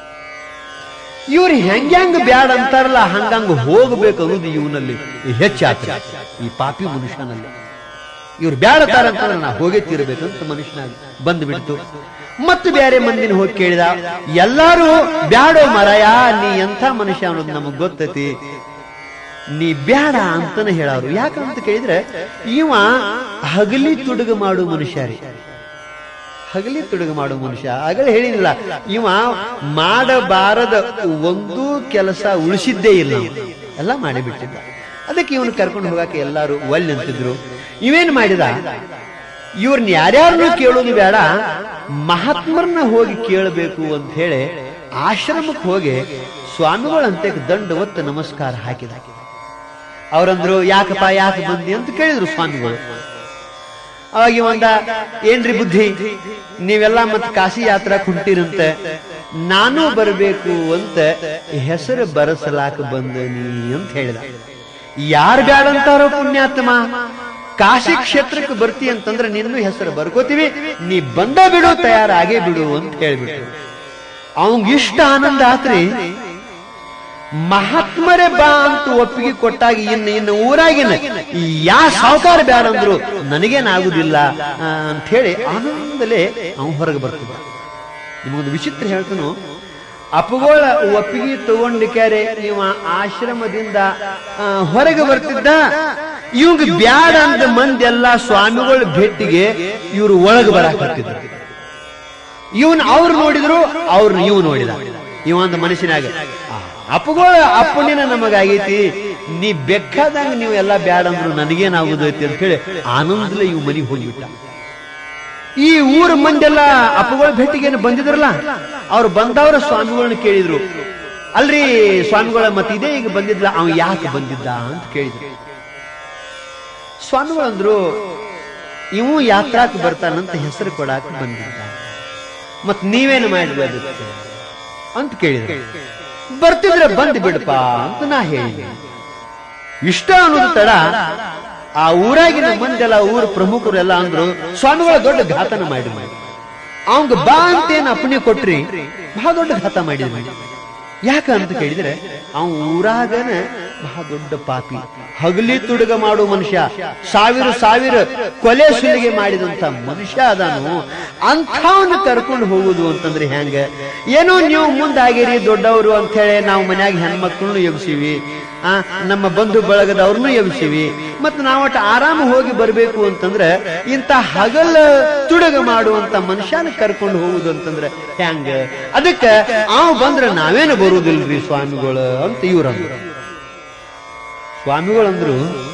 ಇವ್ರು ಹೆಂಗ್ಯಾಂಗ ಬ್ಯಾಡ ಅಂತಾರಲ್ಲ ಹಂಗಂಗ ಹೋಗ್ಬೇಕು ಅನ್ನೋದು ಇವನಲ್ಲಿ ಹೆಚ್ಚಾತ್ರ ಈ ಪಾಪಿ ಮನುಷ್ಯನಲ್ಲಿ ಇವ್ರು ಬ್ಯಾಡತಾರ ಅಂತಂದ್ರೆ ನಾ ಹೋಗೇ ತೀರಬೇಕಂತ ಮನುಷ್ಯನಾಗ ಬಂದು ಬಿಡ್ತು ಮತ್ತು ಬೇರೆ ಮಂದಿನ ಹೋಗಿ ಕೇಳಿದ ಎಲ್ಲಾರು ಬ್ಯಾಡೋ ಮರಯ ನೀ ಎಂಥ ಮನುಷ್ಯ ಅನ್ನೋದು ನಮಗ್ ಗೊತ್ತೈತಿ ನೀ ಬ್ಯಾಡ ಅಂತಾನೆ ಹೇಳೋರು ಯಾಕಂತ ಕೇಳಿದ್ರೆ ಇವ ಹಗಲಿ ತುಡುಗ ಮಾಡು ಮನುಷ್ಯ ರೀ ಹಗಲಿ ತುಡುಗು ಮಾಡುವ ಮನುಷ್ಯ ಆಗಲೇ ಹೇಳಿಲ್ಲ ಇವ ಮಾಡಬಾರದ ಒಂದು ಕೆಲಸ ಉಳಿಸಿದ್ದೇ ಇಲ್ಲ ಇವ. ಎಲ್ಲ ಮಾಡಿಬಿಟ್ಟಿದ್ದ ಅದಕ್ಕೆ ಇವನು ಕರ್ಕೊಂಡು ಹೋಗಕ್ಕೆ ಎಲ್ಲಾರು ಒಲ್ಲೆ ಅಂತಿದ್ರು ಇವೇನ್ ಮಾಡಿದ ಇವ್ರನ್ನ ಯಾರ್ಯಾರನ್ನು ಕೇಳೋದು ಬೇಡ ಮಹಾತ್ಮರನ್ನ ಹೋಗಿ ಕೇಳಬೇಕು ಅಂತ ಹೇಳಿ ಆಶ್ರಮಕ್ಕೆ ಹೋಗಿ ಸ್ವಾಮಿಗಳಂತೆ ದಂಡ ಒತ್ತು ನಮಸ್ಕಾರ ಹಾಕಿದ ಅವರಂದ್ರು ಯಾಕಪ್ಪ ಯಾಕೆ ಬಂದಿ ಅಂತ ಕೇಳಿದ್ರು ಸ್ವಾಮಿಗಳು ಅವಾಗ ಒಂದ ಏನ್ರಿ ಬುದ್ಧಿ ನೀವೆಲ್ಲ ಮತ್ ಕಾಶಿ ಯಾತ್ರಾ ಕುಂಟಿರಂತೆ ನಾನು ಬರಬೇಕು ಅಂತ ಹೆಸರು ಬರಸಲಾಕ ಬಂದನಿ ಅಂತ ಹೇಳಿದ ಯಾರು ಬ್ಯಾಡಂತಾರೋ ಪುಣ್ಯಾತ್ಮ ಕಾಶಿ ಕ್ಷೇತ್ರಕ್ಕೆ ಬರ್ತಿ ಅಂತಂದ್ರೆ ನಿನ್ನೂ ಹೆಸರು ಬರ್ಕೋತೀವಿ ನೀ ಬಂದ ಬಿಡು ತಯಾರಾಗೇ ಬಿಡು ಅಂತ ಹೇಳ್ಬಿಟ್ರು ಅವಂಗ ಇಷ್ಟ ಆನಂದ ಆತ್ರಿ ಮಹಾತ್ಮರೇ ಬಾ ಅಂತ ಒಪ್ಪಿಗೆ ಕೊಟ್ಟಾಗ ಇನ್ನು ಇನ್ನು ಊರಾಗಿನ ಯಾ ಸಾವುಕಾರ ಬ್ಯಾಡ ಅಂದ್ರು ನನಗೇನಾಗುದಿಲ್ಲ ಆ, ಅಂತ ಹೇಳಿ ಆನಂದಲೇ ಅವನು ಹೊರಗೆ ಬರ್ತಿದ್ದ ನಿಮಗೊಂದು ವಿಚಿತ್ರ ಹೇಳ್ತಾನು ಅಪ್ಪಗೋಳ ಒಪ್ಪಿಗೆ ತಗೊಂಡಿಕ್ಯಾರೆ ಇವ ಆಶ್ರಮದಿಂದ ಆ, ಹೊರಗೆ ಬರ್ತಿದ್ದ ಇವಂಗ ಬ್ಯಾಡ ಅಂದ ಮಂದಿ ಎಲ್ಲ ಸ್ವಾಮಿಗಳ ಭೇಟಿಗೆ ಇವರು ಒಳಗೆ ಬರಾಕತ್ತಿದ್ರು ಇವನ್ ಅವ್ರು ನೋಡಿದ್ರು ಅವ್ರನ್ನ ಇವ್ ನೋಡಿದ ಇವ ಒಂದು ಮನುಷ್ಯನಾಗ ಆ, ಅಪ್ಪಗೋಳ ಅಪ್ಪನಿನ ನಮಗಾಗೈತಿ ನೀ ಬೇಕಾದಂಗ ನೀವು ಎಲ್ಲ ಬ್ಯಾಡ ಅಂದ್ರು ನನಗೇನಾಗುದೈತಿ ಅಂತ ಹೇಳಿ ಆನಂದಲೇ ಇವ್ ಮನೆಗೆ ಹೋಗಿಬಿಟ್ಟ ಈ ಊರ ಮಂದೆಲ್ಲ ಅಪ್ಪಗಳ ಭೇಟಿಗೆ ಏನು ಬಂದಿದ್ರಲ್ಲ ಅವ್ರು ಬಂದವರ ಸ್ವಾಮಿಗಳನ್ನ ಕೇಳಿದ್ರು ಅಲ್ರಿ ಸ್ವಾಮಿಗಳ ಮತ್ತೆ ಇದೇ ಈಗ ಬಂದಿದ್ಲ ಅವ ಯಾಕೆ ಬಂದಿದ್ದ ಅಂತ ಕೇಳಿದ್ರು ಸ್ವಾಮಿಗಳಂದ್ರು ಇವು ಯಾತ್ರಾಕ್ ಬರ್ತಾನಂತ ಹೆಸರು ಕೊಡಾಕ ಬಂದಿದ್ದ ಮತ್ ನೀವೇನು ಮಾಡಿದ್ವಿ ಅದಕ್ಕೆ ಅಂತ ಕೇಳಿದ್ರು ಬರ್ತಿದ್ರೆ ಬಂದ್ ಬಿಡಪ್ಪ ಅಂತ ನಾ ಹೇಳಿದೆ ಇಷ್ಟ ಅನ್ನೋದು ತಡ ಆ ಊರಾಗಿನ ಮಂದೆಲ್ಲ ಊರ ಪ್ರಮುಖರು ಎಲ್ಲ ಅಂದ್ರು ಸ್ವಾಮಿಗಳ ದೊಡ್ಡ ಘಾತನ ಮಾಡಿ ಮಾಡಿ ಅವಂಗ ಬಾ ಅಂತೇನ್ ಅಪ್ಪಣೆ ಕೊಟ್ರಿ ಬಹಳ ದೊಡ್ಡ ಘಾತ ಮಾಡಿದ್ರಿ ಯಾಕ ಅಂತ ಕೇಳಿದ್ರೆ ಅವನ್ ಊರಾಗನ ಬಹಳ ದೊಡ್ಡ ಪಾಪಿ ಹಗಲಿ ತುಡುಗ ಮಾಡುವ ಮನುಷ್ಯ ಸಾವಿರ ಸಾವಿರ ಕೊಲೆ ಸುಲಿಗೆ ಮಾಡಿದಂತ ಮನುಷ್ಯ ಅದಾನು ಅಂಥವನ್ನ ಕರ್ಕೊಂಡು ಹೋಗುದು ಅಂತಂದ್ರೆ ಹೆಂಗ ಏನೋ ನೀವು ಮುಂದಾಗಿರಿ ದೊಡ್ಡವರು ಅಂತ ಹೇಳಿ ನಾವು ಮನ್ಯಾಗ ಹೆಣ್ಮಕ್ಳನ್ನು ಎಬ್ಸಿವಿ ಆ ನಮ್ಮ ಬಂಧು ಬಳಗದವ್ರನ್ನು ಎಬ್ಸಿವಿ ಮತ್ತು ನಾವಟ್ಟು ಆರಾಮ ಹೋಗಿ ಬರಬೇಕು ಅಂತಂದ್ರೆ ಇಂಥ ಹಗಲ ತುಡುಗ ಮಾಡುವಂತ ಮನುಷ್ಯನ ಕರ್ಕೊಂಡು ಹೋಗುದು ಅಂತಂದ್ರೆ ಹೆಂಗ ಅದಕ್ಕೆ ಅವ್ ಬಂದ್ರೆ ನಾವೇನು ಬರುವುದಿಲ್ರಿ ಸ್ವಾಮಿಗಳು ಅಂತ ಇವ್ರಂದ್ರು ಸ್ವಾಮಿಗಳಂದ್ರು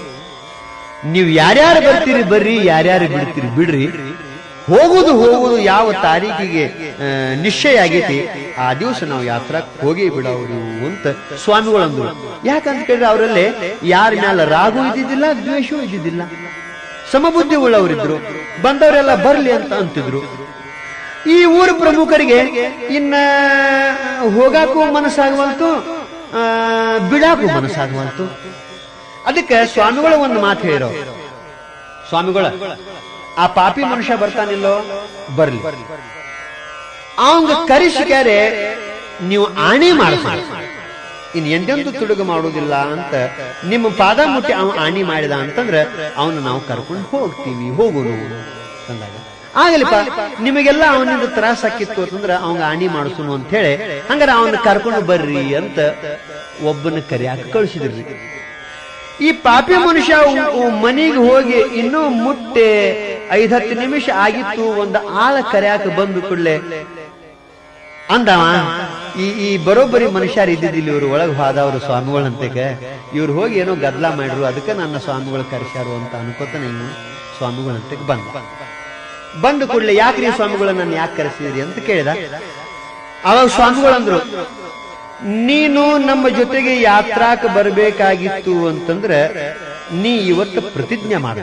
ನೀವು ಯಾರ್ಯಾರು ಬರ್ತೀರಿ ಬರ್ರಿ ಯಾರ್ಯಾರು ಬಿಡ್ತೀರಿ ಬಿಡ್ರಿ ಹೋಗುದು ಹೋಗುದು ಯಾವ ತಾರೀಕಿಗೆ ಆ, ನಿಶ್ಚಯ ಆಗೈತಿ ಆ ದಿವಸ ನಾವು ಯಾತ್ರಾಕ್ ಹೋಗಿ ಬಿಡೋರು ಅಂತ ಸ್ವಾಮಿಗಳಂದ್ರು ಯಾಕಂತ ಕೇಳಿದ್ರೆ ಅವರಲ್ಲಿ ಯಾರ ಮ್ಯಾಲ ರಾಗು ಇದ್ದಿದ್ದಿಲ್ಲ ದ್ವೇಷವೂ ಇದ್ದಿದ್ದಿಲ್ಲ ಸಮಬುದ್ಧಿ ಉಳ್ಳವರಿದ್ರು ಬಂದವರೆಲ್ಲ ಬರ್ಲಿ ಅಂತ ಅಂತಿದ್ರು ಈ ಊರ ಪ್ರಮುಖರಿಗೆ ಇನ್ನ ಹೋಗಾಕೂ ಮನಸ್ಸಾಗುವಂತು ಆ, ಬಿಡಾಕೂ ಮನಸ್ಸಾಗುವಂತು ಅದಕ್ಕೆ ಸ್ವಾಮಿಗಳ ಒಂದು ಮಾತು ಹೇಳಿರೋ ಸ್ವಾಮಿಗಳ ಆ ಪಾಪಿ ಮನುಷ್ಯ ಬರ್ತಾನಿಲ್ಲೋ ಬರ್ಲಿ ಅವಂಗ ಕರಿಸಿಕ್ಯಾರೆ ನೀವು ಆಣಿ ಮಾಡಿಸ್ರಿ ಇನ್ ಎಂದೆಂದು ತುಡುಗು ಮಾಡುವುದಿಲ್ಲ ಅಂತ ನಿಮ್ಮ ಪಾದ ಮುಟ್ಟಿ ಅವ ಆಣಿ ಮಾಡಿದ ಅಂತಂದ್ರೆ ಅವನು ನಾವು ಕರ್ಕೊಂಡು ಹೋಗ್ತೀವಿ ಹೋಗೋನು ಅಂದಾಗ ಆಗಲಿಪ್ಪ ನಿಮಗೆಲ್ಲ ಅವನಿಂದ ತ್ರಾಸ ಆಕಿತ್ತು ಅಂತಂದ್ರೆ ಅವಂಗ ಆಣಿ ಮಾಡಿಸುನು ಅಂತ ಹೇಳಿ ಹಂಗಾರೆ ಅವನ್ನ ಕರ್ಕೊಂಡು ಬರ್ರಿ ಅಂತ ಒಬ್ಬನ ಕರಿಯಾಕ ಕಳಿಸಿದ್ರಿ ಈ ಪಾಪಿ ಮನುಷ್ಯ ಮನೆಗೆ ಹೋಗಿ ಇನ್ನೂ ಮುಟ್ಟೆ ಐದ್ ಹತ್ತು ನಿಮಿಷ ಆಗಿತ್ತು ಒಂದು ಆಳ ಕರ್ಯಾಕ ಬಂದು ಕೂಡಲೇ ಅಂದವ ಈ ಈ ಬರೋಬ್ಬರಿ ಮನುಷ್ಯರು ಇದ್ದಿದ್ದಿಲ್ಲ ಇವ್ರು ಒಳಗೆ ಹೋದವ್ರು ಸ್ವಾಮಿಗಳಂತೆಗೆ ಇವ್ರು ಹೋಗಿ ಏನೋ ಗದ್ದಲ ಮಾಡ್ರು ಅದಕ್ಕೆ ನನ್ನ ಸ್ವಾಮಿಗಳು ಕರೆಸ್ಯಾರು ಅಂತ ಅನ್ಕೋತ ನೀವು ಸ್ವಾಮಿಗಳಂತೆಗೆ ಬಂದ ಬಂದ ಕೂಡಲೇ ಯಾಕ್ರಿ ಸ್ವಾಮಿಗಳು ನನ್ನ ಯಾಕೆ ಕರೆಸಿದ್ರಿ ಅಂತ ಕೇಳಿದ ಅವಾಗ ಸ್ವಾಮಿಗಳಂದ್ರು ನೀನು ನಮ್ಮ ಜೊತೆಗೆ ಯಾತ್ರಾಕ ಬರಬೇಕಾಗಿತ್ತು ಅಂತಂದ್ರೆ ನೀ ಇವತ್ತು ಪ್ರತಿಜ್ಞೆ ಮಾಡ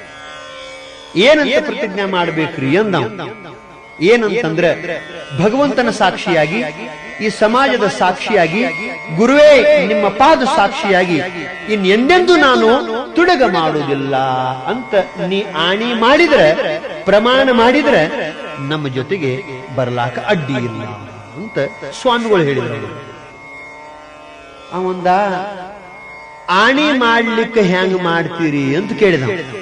ಏನಂತ ಪ್ರತಿಜ್ಞೆ ಮಾಡ್ಬೇಕ್ರಿ ಅಂದವ ಏನಂತಂದ್ರೆ ಭಗವಂತನ ಸಾಕ್ಷಿಯಾಗಿ ಈ ಸಮಾಜದ ಸಾಕ್ಷಿಯಾಗಿ ಗುರುವೇ ನಿಮ್ಮ ಪಾದ ಸಾಕ್ಷಿಯಾಗಿ ಇನ್ನೆಂದೆಂದು ನಾನು ತುಡಗ ಮಾಡುವುದಿಲ್ಲ ಅಂತ ನೀ ಆಣಿ ಮಾಡಿದ್ರೆ ಪ್ರಮಾಣ ಮಾಡಿದ್ರೆ ನಮ್ಮ ಜೊತೆಗೆ ಬರ್ಲಾಕ ಅಡ್ಡಿ ಇಲ್ಲ ಅಂತ ಸ್ವಾಮಿಗಳು ಹೇಳಿದ್ರು ಅವಂದ ಆಣಿ ಮಾಡ್ಲಿಕ್ಕೆ ಹೆಂಗ್ ಮಾಡ್ತೀರಿ ಅಂತ ಕೇಳಿದ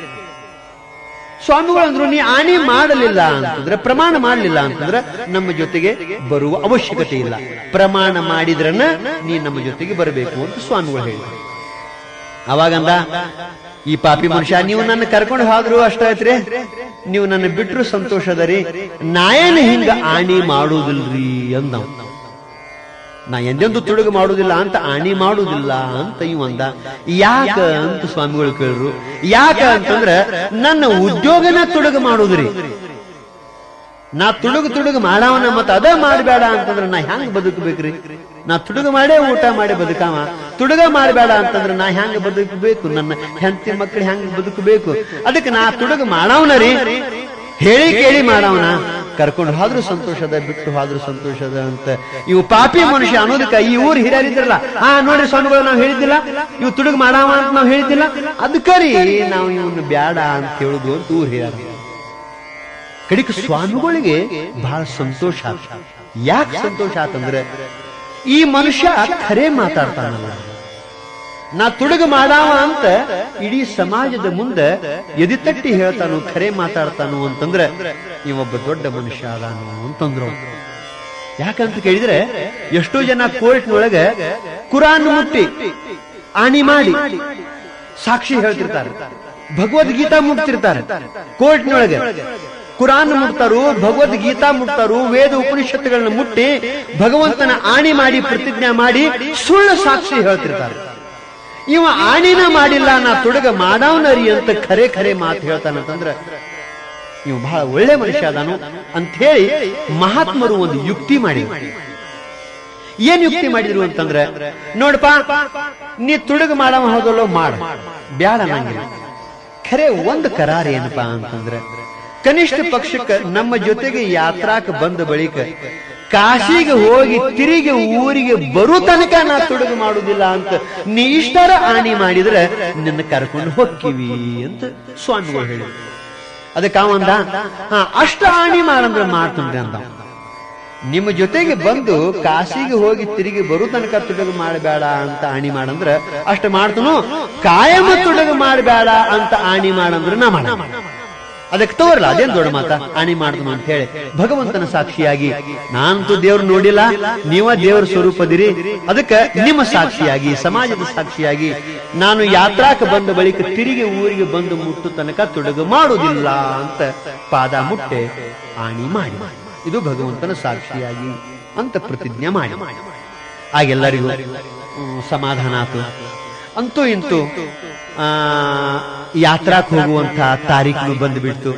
ಸ್ವಾಮಿಗಳು ಅಂದ್ರು ನೀ ಆಣಿ ಮಾಡಲಿಲ್ಲ ಅಂತಂದ್ರೆ ಪ್ರಮಾಣ ಮಾಡಲಿಲ್ಲ ಅಂತಂದ್ರೆ ನಮ್ಮ ಜೊತೆಗೆ ಬರುವ ಅವಶ್ಯಕತೆ ಇಲ್ಲ ಪ್ರಮಾಣ ಮಾಡಿದ್ರನ್ನ ನೀ ನಮ್ಮ ಜೊತೆಗೆ ಬರಬೇಕು ಅಂತ ಸ್ವಾಮಿಗಳು ಹೇಳಿದ್ರು ಅವಾಗಂದ ಈ ಪಾಪಿ ಮನುಷ್ಯ ನೀವು ನನ್ನ ಕರ್ಕೊಂಡು ಹೋದ್ರು ಅಷ್ಟ ಐತ್ರಿ ನೀವು ನನ್ನ ಬಿಟ್ರು ಸಂತೋಷದರಿ ನಾಯೇನು ಹಿಂಗ ಆಣಿ ಮಾಡುವುದಿಲ್ರಿ ಅಂದವ ನಾ ಎಂದೆಂದು ತುಡುಗು ಮಾಡುವುದಿಲ್ಲ ಅಂತ ಆಣಿ ಮಾಡುವುದಿಲ್ಲ ಅಂತ ಇವ ಅಂದ ಯಾಕ ಅಂತ ಸ್ವಾಮಿಗಳು ಕೇಳಿದ್ರು ಯಾಕ ಅಂತಂದ್ರ ನನ್ನ ಉದ್ಯೋಗನ ತುಡುಗು ಮಾಡುದ್ರಿ ನಾ ತುಡುಗು ತುಡುಗು ಮಾಡವನ ಮತ್ತ ಅದ ಮಾಡಬೇಡ ಅಂತಂದ್ರ ನಾ ಹೆಂಗ್ ಬದುಕಬೇಕ್ರಿ ನಾ ತುಡುಗು ಮಾಡೇ ಊಟ ಮಾಡಿ ಬದುಕಾವ ತುಡುಗ ಮಾಡಬೇಡ ಅಂತಂದ್ರ ನಾ ಹೆಂಗ್ ಬದುಕಬೇಕು ನನ್ನ ಹೆಂಡತಿ ಮಕ್ಕಳು ಹೆಂಗ್ ಬದುಕಬೇಕು ಅದಕ್ಕೆ ನಾ ತುಡುಗು ಮಾಡವನ ರೀ ಹೇಳಿ ಕೇಳಿ ಮಾಡವನ ಕರ್ಕೊಂಡು ಹೋದ್ರು ಸಂತೋಷದ ಬಿಟ್ಟು ಹೋದ್ರು ಸಂತೋಷದ ಅಂತ ಇವು ಪಾಪಿ ಮನುಷ್ಯ ಅನ್ನೋದಕ್ಕ ಈ ಊರ್ ಹಿರಿಯರಿದ್ರಲ್ಲ ಹಾ ನೋಡ್ರಿ ಸ್ವಾಮಿಗಳು ನಾವು ಹೇಳಿದ್ದಿಲ್ಲ ಇವು ತುಡುಗು ಮಾಡಾವ ಅಂತ ನಾವು ಹೇಳಿದ್ದಿಲ್ಲ ಅದಕ್ಕರಿ ನಾವು ಇವನು ಬ್ಯಾಡ ಅಂತ ಹೇಳುದು ಅಂತ ಊರ್ ಹಿರಿಯರು ಕಡಿಕ ಸ್ವಾಮಿಗಳಿಗೆ ಬಹಳ ಸಂತೋಷ ಆತ ಯಾಕೆ ಸಂತೋಷ ಆತಂದ್ರೆ ಈ ಮನುಷ್ಯ ಖರೆ ಮಾತಾಡ್ತಾನಲ್ಲ ನಾ ತುಡುಗು ಮಾಡಾವ ಅಂತ ಇಡೀ ಸಮಾಜದ ಮುಂದೆ ಎದಿತಟ್ಟಿ ಹೇಳ್ತಾನು ಖರೆ ಮಾತಾಡ್ತಾನು ಅಂತಂದ್ರೆ ಇವೊಬ್ಬ ದೊಡ್ಡ ಮನುಷ್ಯ ಅದಾನು ಅಂತಂದ್ರು ಯಾಕಂತ ಕೇಳಿದ್ರೆ ಎಷ್ಟೋ ಜನ ಕೋರ್ಟ್ನೊಳಗೆ ಕುರಾನ್ ಮುಟ್ಟಿ ಆಣಿ ಮಾಡಿ ಸಾಕ್ಷಿ ಹೇಳ್ತಿರ್ತಾರೆ ಭಗವದ್ಗೀತಾ ಮುಟ್ತಿರ್ತಾರೆ ಕೋರ್ಟ್ನೊಳಗೆ ಕುರಾನ್ ಮುಟ್ತಾರು ಭಗವದ್ಗೀತಾ ಮುಟ್ತಾರು ವೇದ ಉಪನಿಷತ್ತುಗಳನ್ನ ಮುಟ್ಟಿ ಭಗವಂತನ ಆಣಿ ಮಾಡಿ ಪ್ರತಿಜ್ಞೆ ಮಾಡಿ ಸುಳ್ಳು ಸಾಕ್ಷಿ ಹೇಳ್ತಿರ್ತಾರೆ ಇವ ಆಣಿನ ಮಾಡಿಲ್ಲ ನಾ ತುಡುಗ ಮಾಡವನರಿ ಅಂತ ಖರೆ ಖರೆ ಮಾತು ಹೇಳ್ತಾನಂತಂದ್ರ ಇವ ಬಹಳ ಒಳ್ಳೆ ಮನುಷ್ಯ ಅದಾನು ಅಂತ ಹೇಳಿ ಮಹಾತ್ಮರು ಒಂದು ಯುಕ್ತಿ ಮಾಡಿದ್ರು ಏನ್ ಯುಕ್ತಿ ಮಾಡಿದ್ರು ಅಂತಂದ್ರೆ ನೋಡಪ್ಪ ನೀ ತುಡುಗ ಮಾಡವ ಹೋದಲ್ಲೋ ಮಾಡ ಬ್ಯಾಡ ನಂಗಿಲ್ಲ ಖರೆ ಒಂದು ಕರಾರ್ ಏನಪ್ಪಾ ಅಂತಂದ್ರೆ ಕನಿಷ್ಠ ಪಕ್ಷಕ್ಕೆ ನಮ್ಮ ಜೊತೆಗೆ ಯಾತ್ರಾಕ ಬಂದ ಬಳಿಕ ಕಾಶಿಗೆ ಹೋಗಿ ತಿರುಗಿ ಊರಿಗೆ ಬರೋ ತನಕ ನಾ ತುಡುಗು ಮಾಡುದಿಲ್ಲ ಅಂತ ನೀ ಇಷ್ಟರ ಆಣಿ ಮಾಡಿದ್ರೆ ನಿನ್ನ ಕರ್ಕೊಂಡು ಹೋಗ್ಕಿವಿ ಅಂತ ಸ್ವಾಮಿಗಳು ಹೇಳಿ ಅದಕ್ಕೆ ಅವಂದ ಹಾ ಅಷ್ಟ ಆಣಿ ಮಾಡಂದ್ರೆ ಮಾಡ್ತಂದ್ರೆ ಅಂದ ನಿಮ್ಮ ಜೊತೆಗೆ ಬಂದು ಕಾಶಿಗೆ ಹೋಗಿ ತಿರುಗಿ ಬರೋ ತನಕ ತುಡುಗು ಮಾಡಬೇಡ ಅಂತ ಆಣಿ ಮಾಡಂದ್ರ ಅಷ್ಟ ಮಾಡ್ತನು ಕಾಯಮ ತುಡುಗು ಮಾಡಬೇಡ ಅಂತ ಆಣಿ ಮಾಡಂದ್ರೆ ನಾ ಮಾಡ ಅದಕ್ಕೆ ತೋರಲ್ಲ ಅದೇನ್ ದೊಡ್ಡ ಮಾತ ಆಣಿ ಮಾಡ್ದನು ಅಂತ ಹೇಳಿ ಭಗವಂತನ ಸಾಕ್ಷಿಯಾಗಿ ನಾನಂತೂ ದೇವ್ರು ನೋಡಿಲ್ಲ ನೀವ ದೇವರ ಸ್ವರೂಪದಿರಿ ಅದಕ್ಕೆ ನಿಮ್ಮ ಸಾಕ್ಷಿಯಾಗಿ ಸಮಾಜದ ಸಾಕ್ಷಿಯಾಗಿ ನಾನು ಯಾತ್ರಾಕ ಬಂದ ಬಳಿಕ ತಿರುಗಿ ಊರಿಗೆ ಬಂದು ಮುಟ್ಟು ತನಕ ತುಡುಗು ಮಾಡುವುದಿಲ್ಲ ಅಂತ ಪಾದ ಮುಟ್ಟೆ ಆಣಿ ಮಾಡಿ ಇದು ಭಗವಂತನ ಸಾಕ್ಷಿಯಾಗಿ ಅಂತ ಪ್ರತಿಜ್ಞೆ ಮಾಡಿ ಆಗೆಲ್ಲರಿಗೂ ಹ್ಮ್, ಸಮಾಧಾನ ಆತು ಅಂತೂ ಇಂತೂ ಆ ಯಾತ್ರಾಕ್ ಹೋಗುವಂತ ತಾರೀಖು ಬಂದು ಬಿಡ್ತು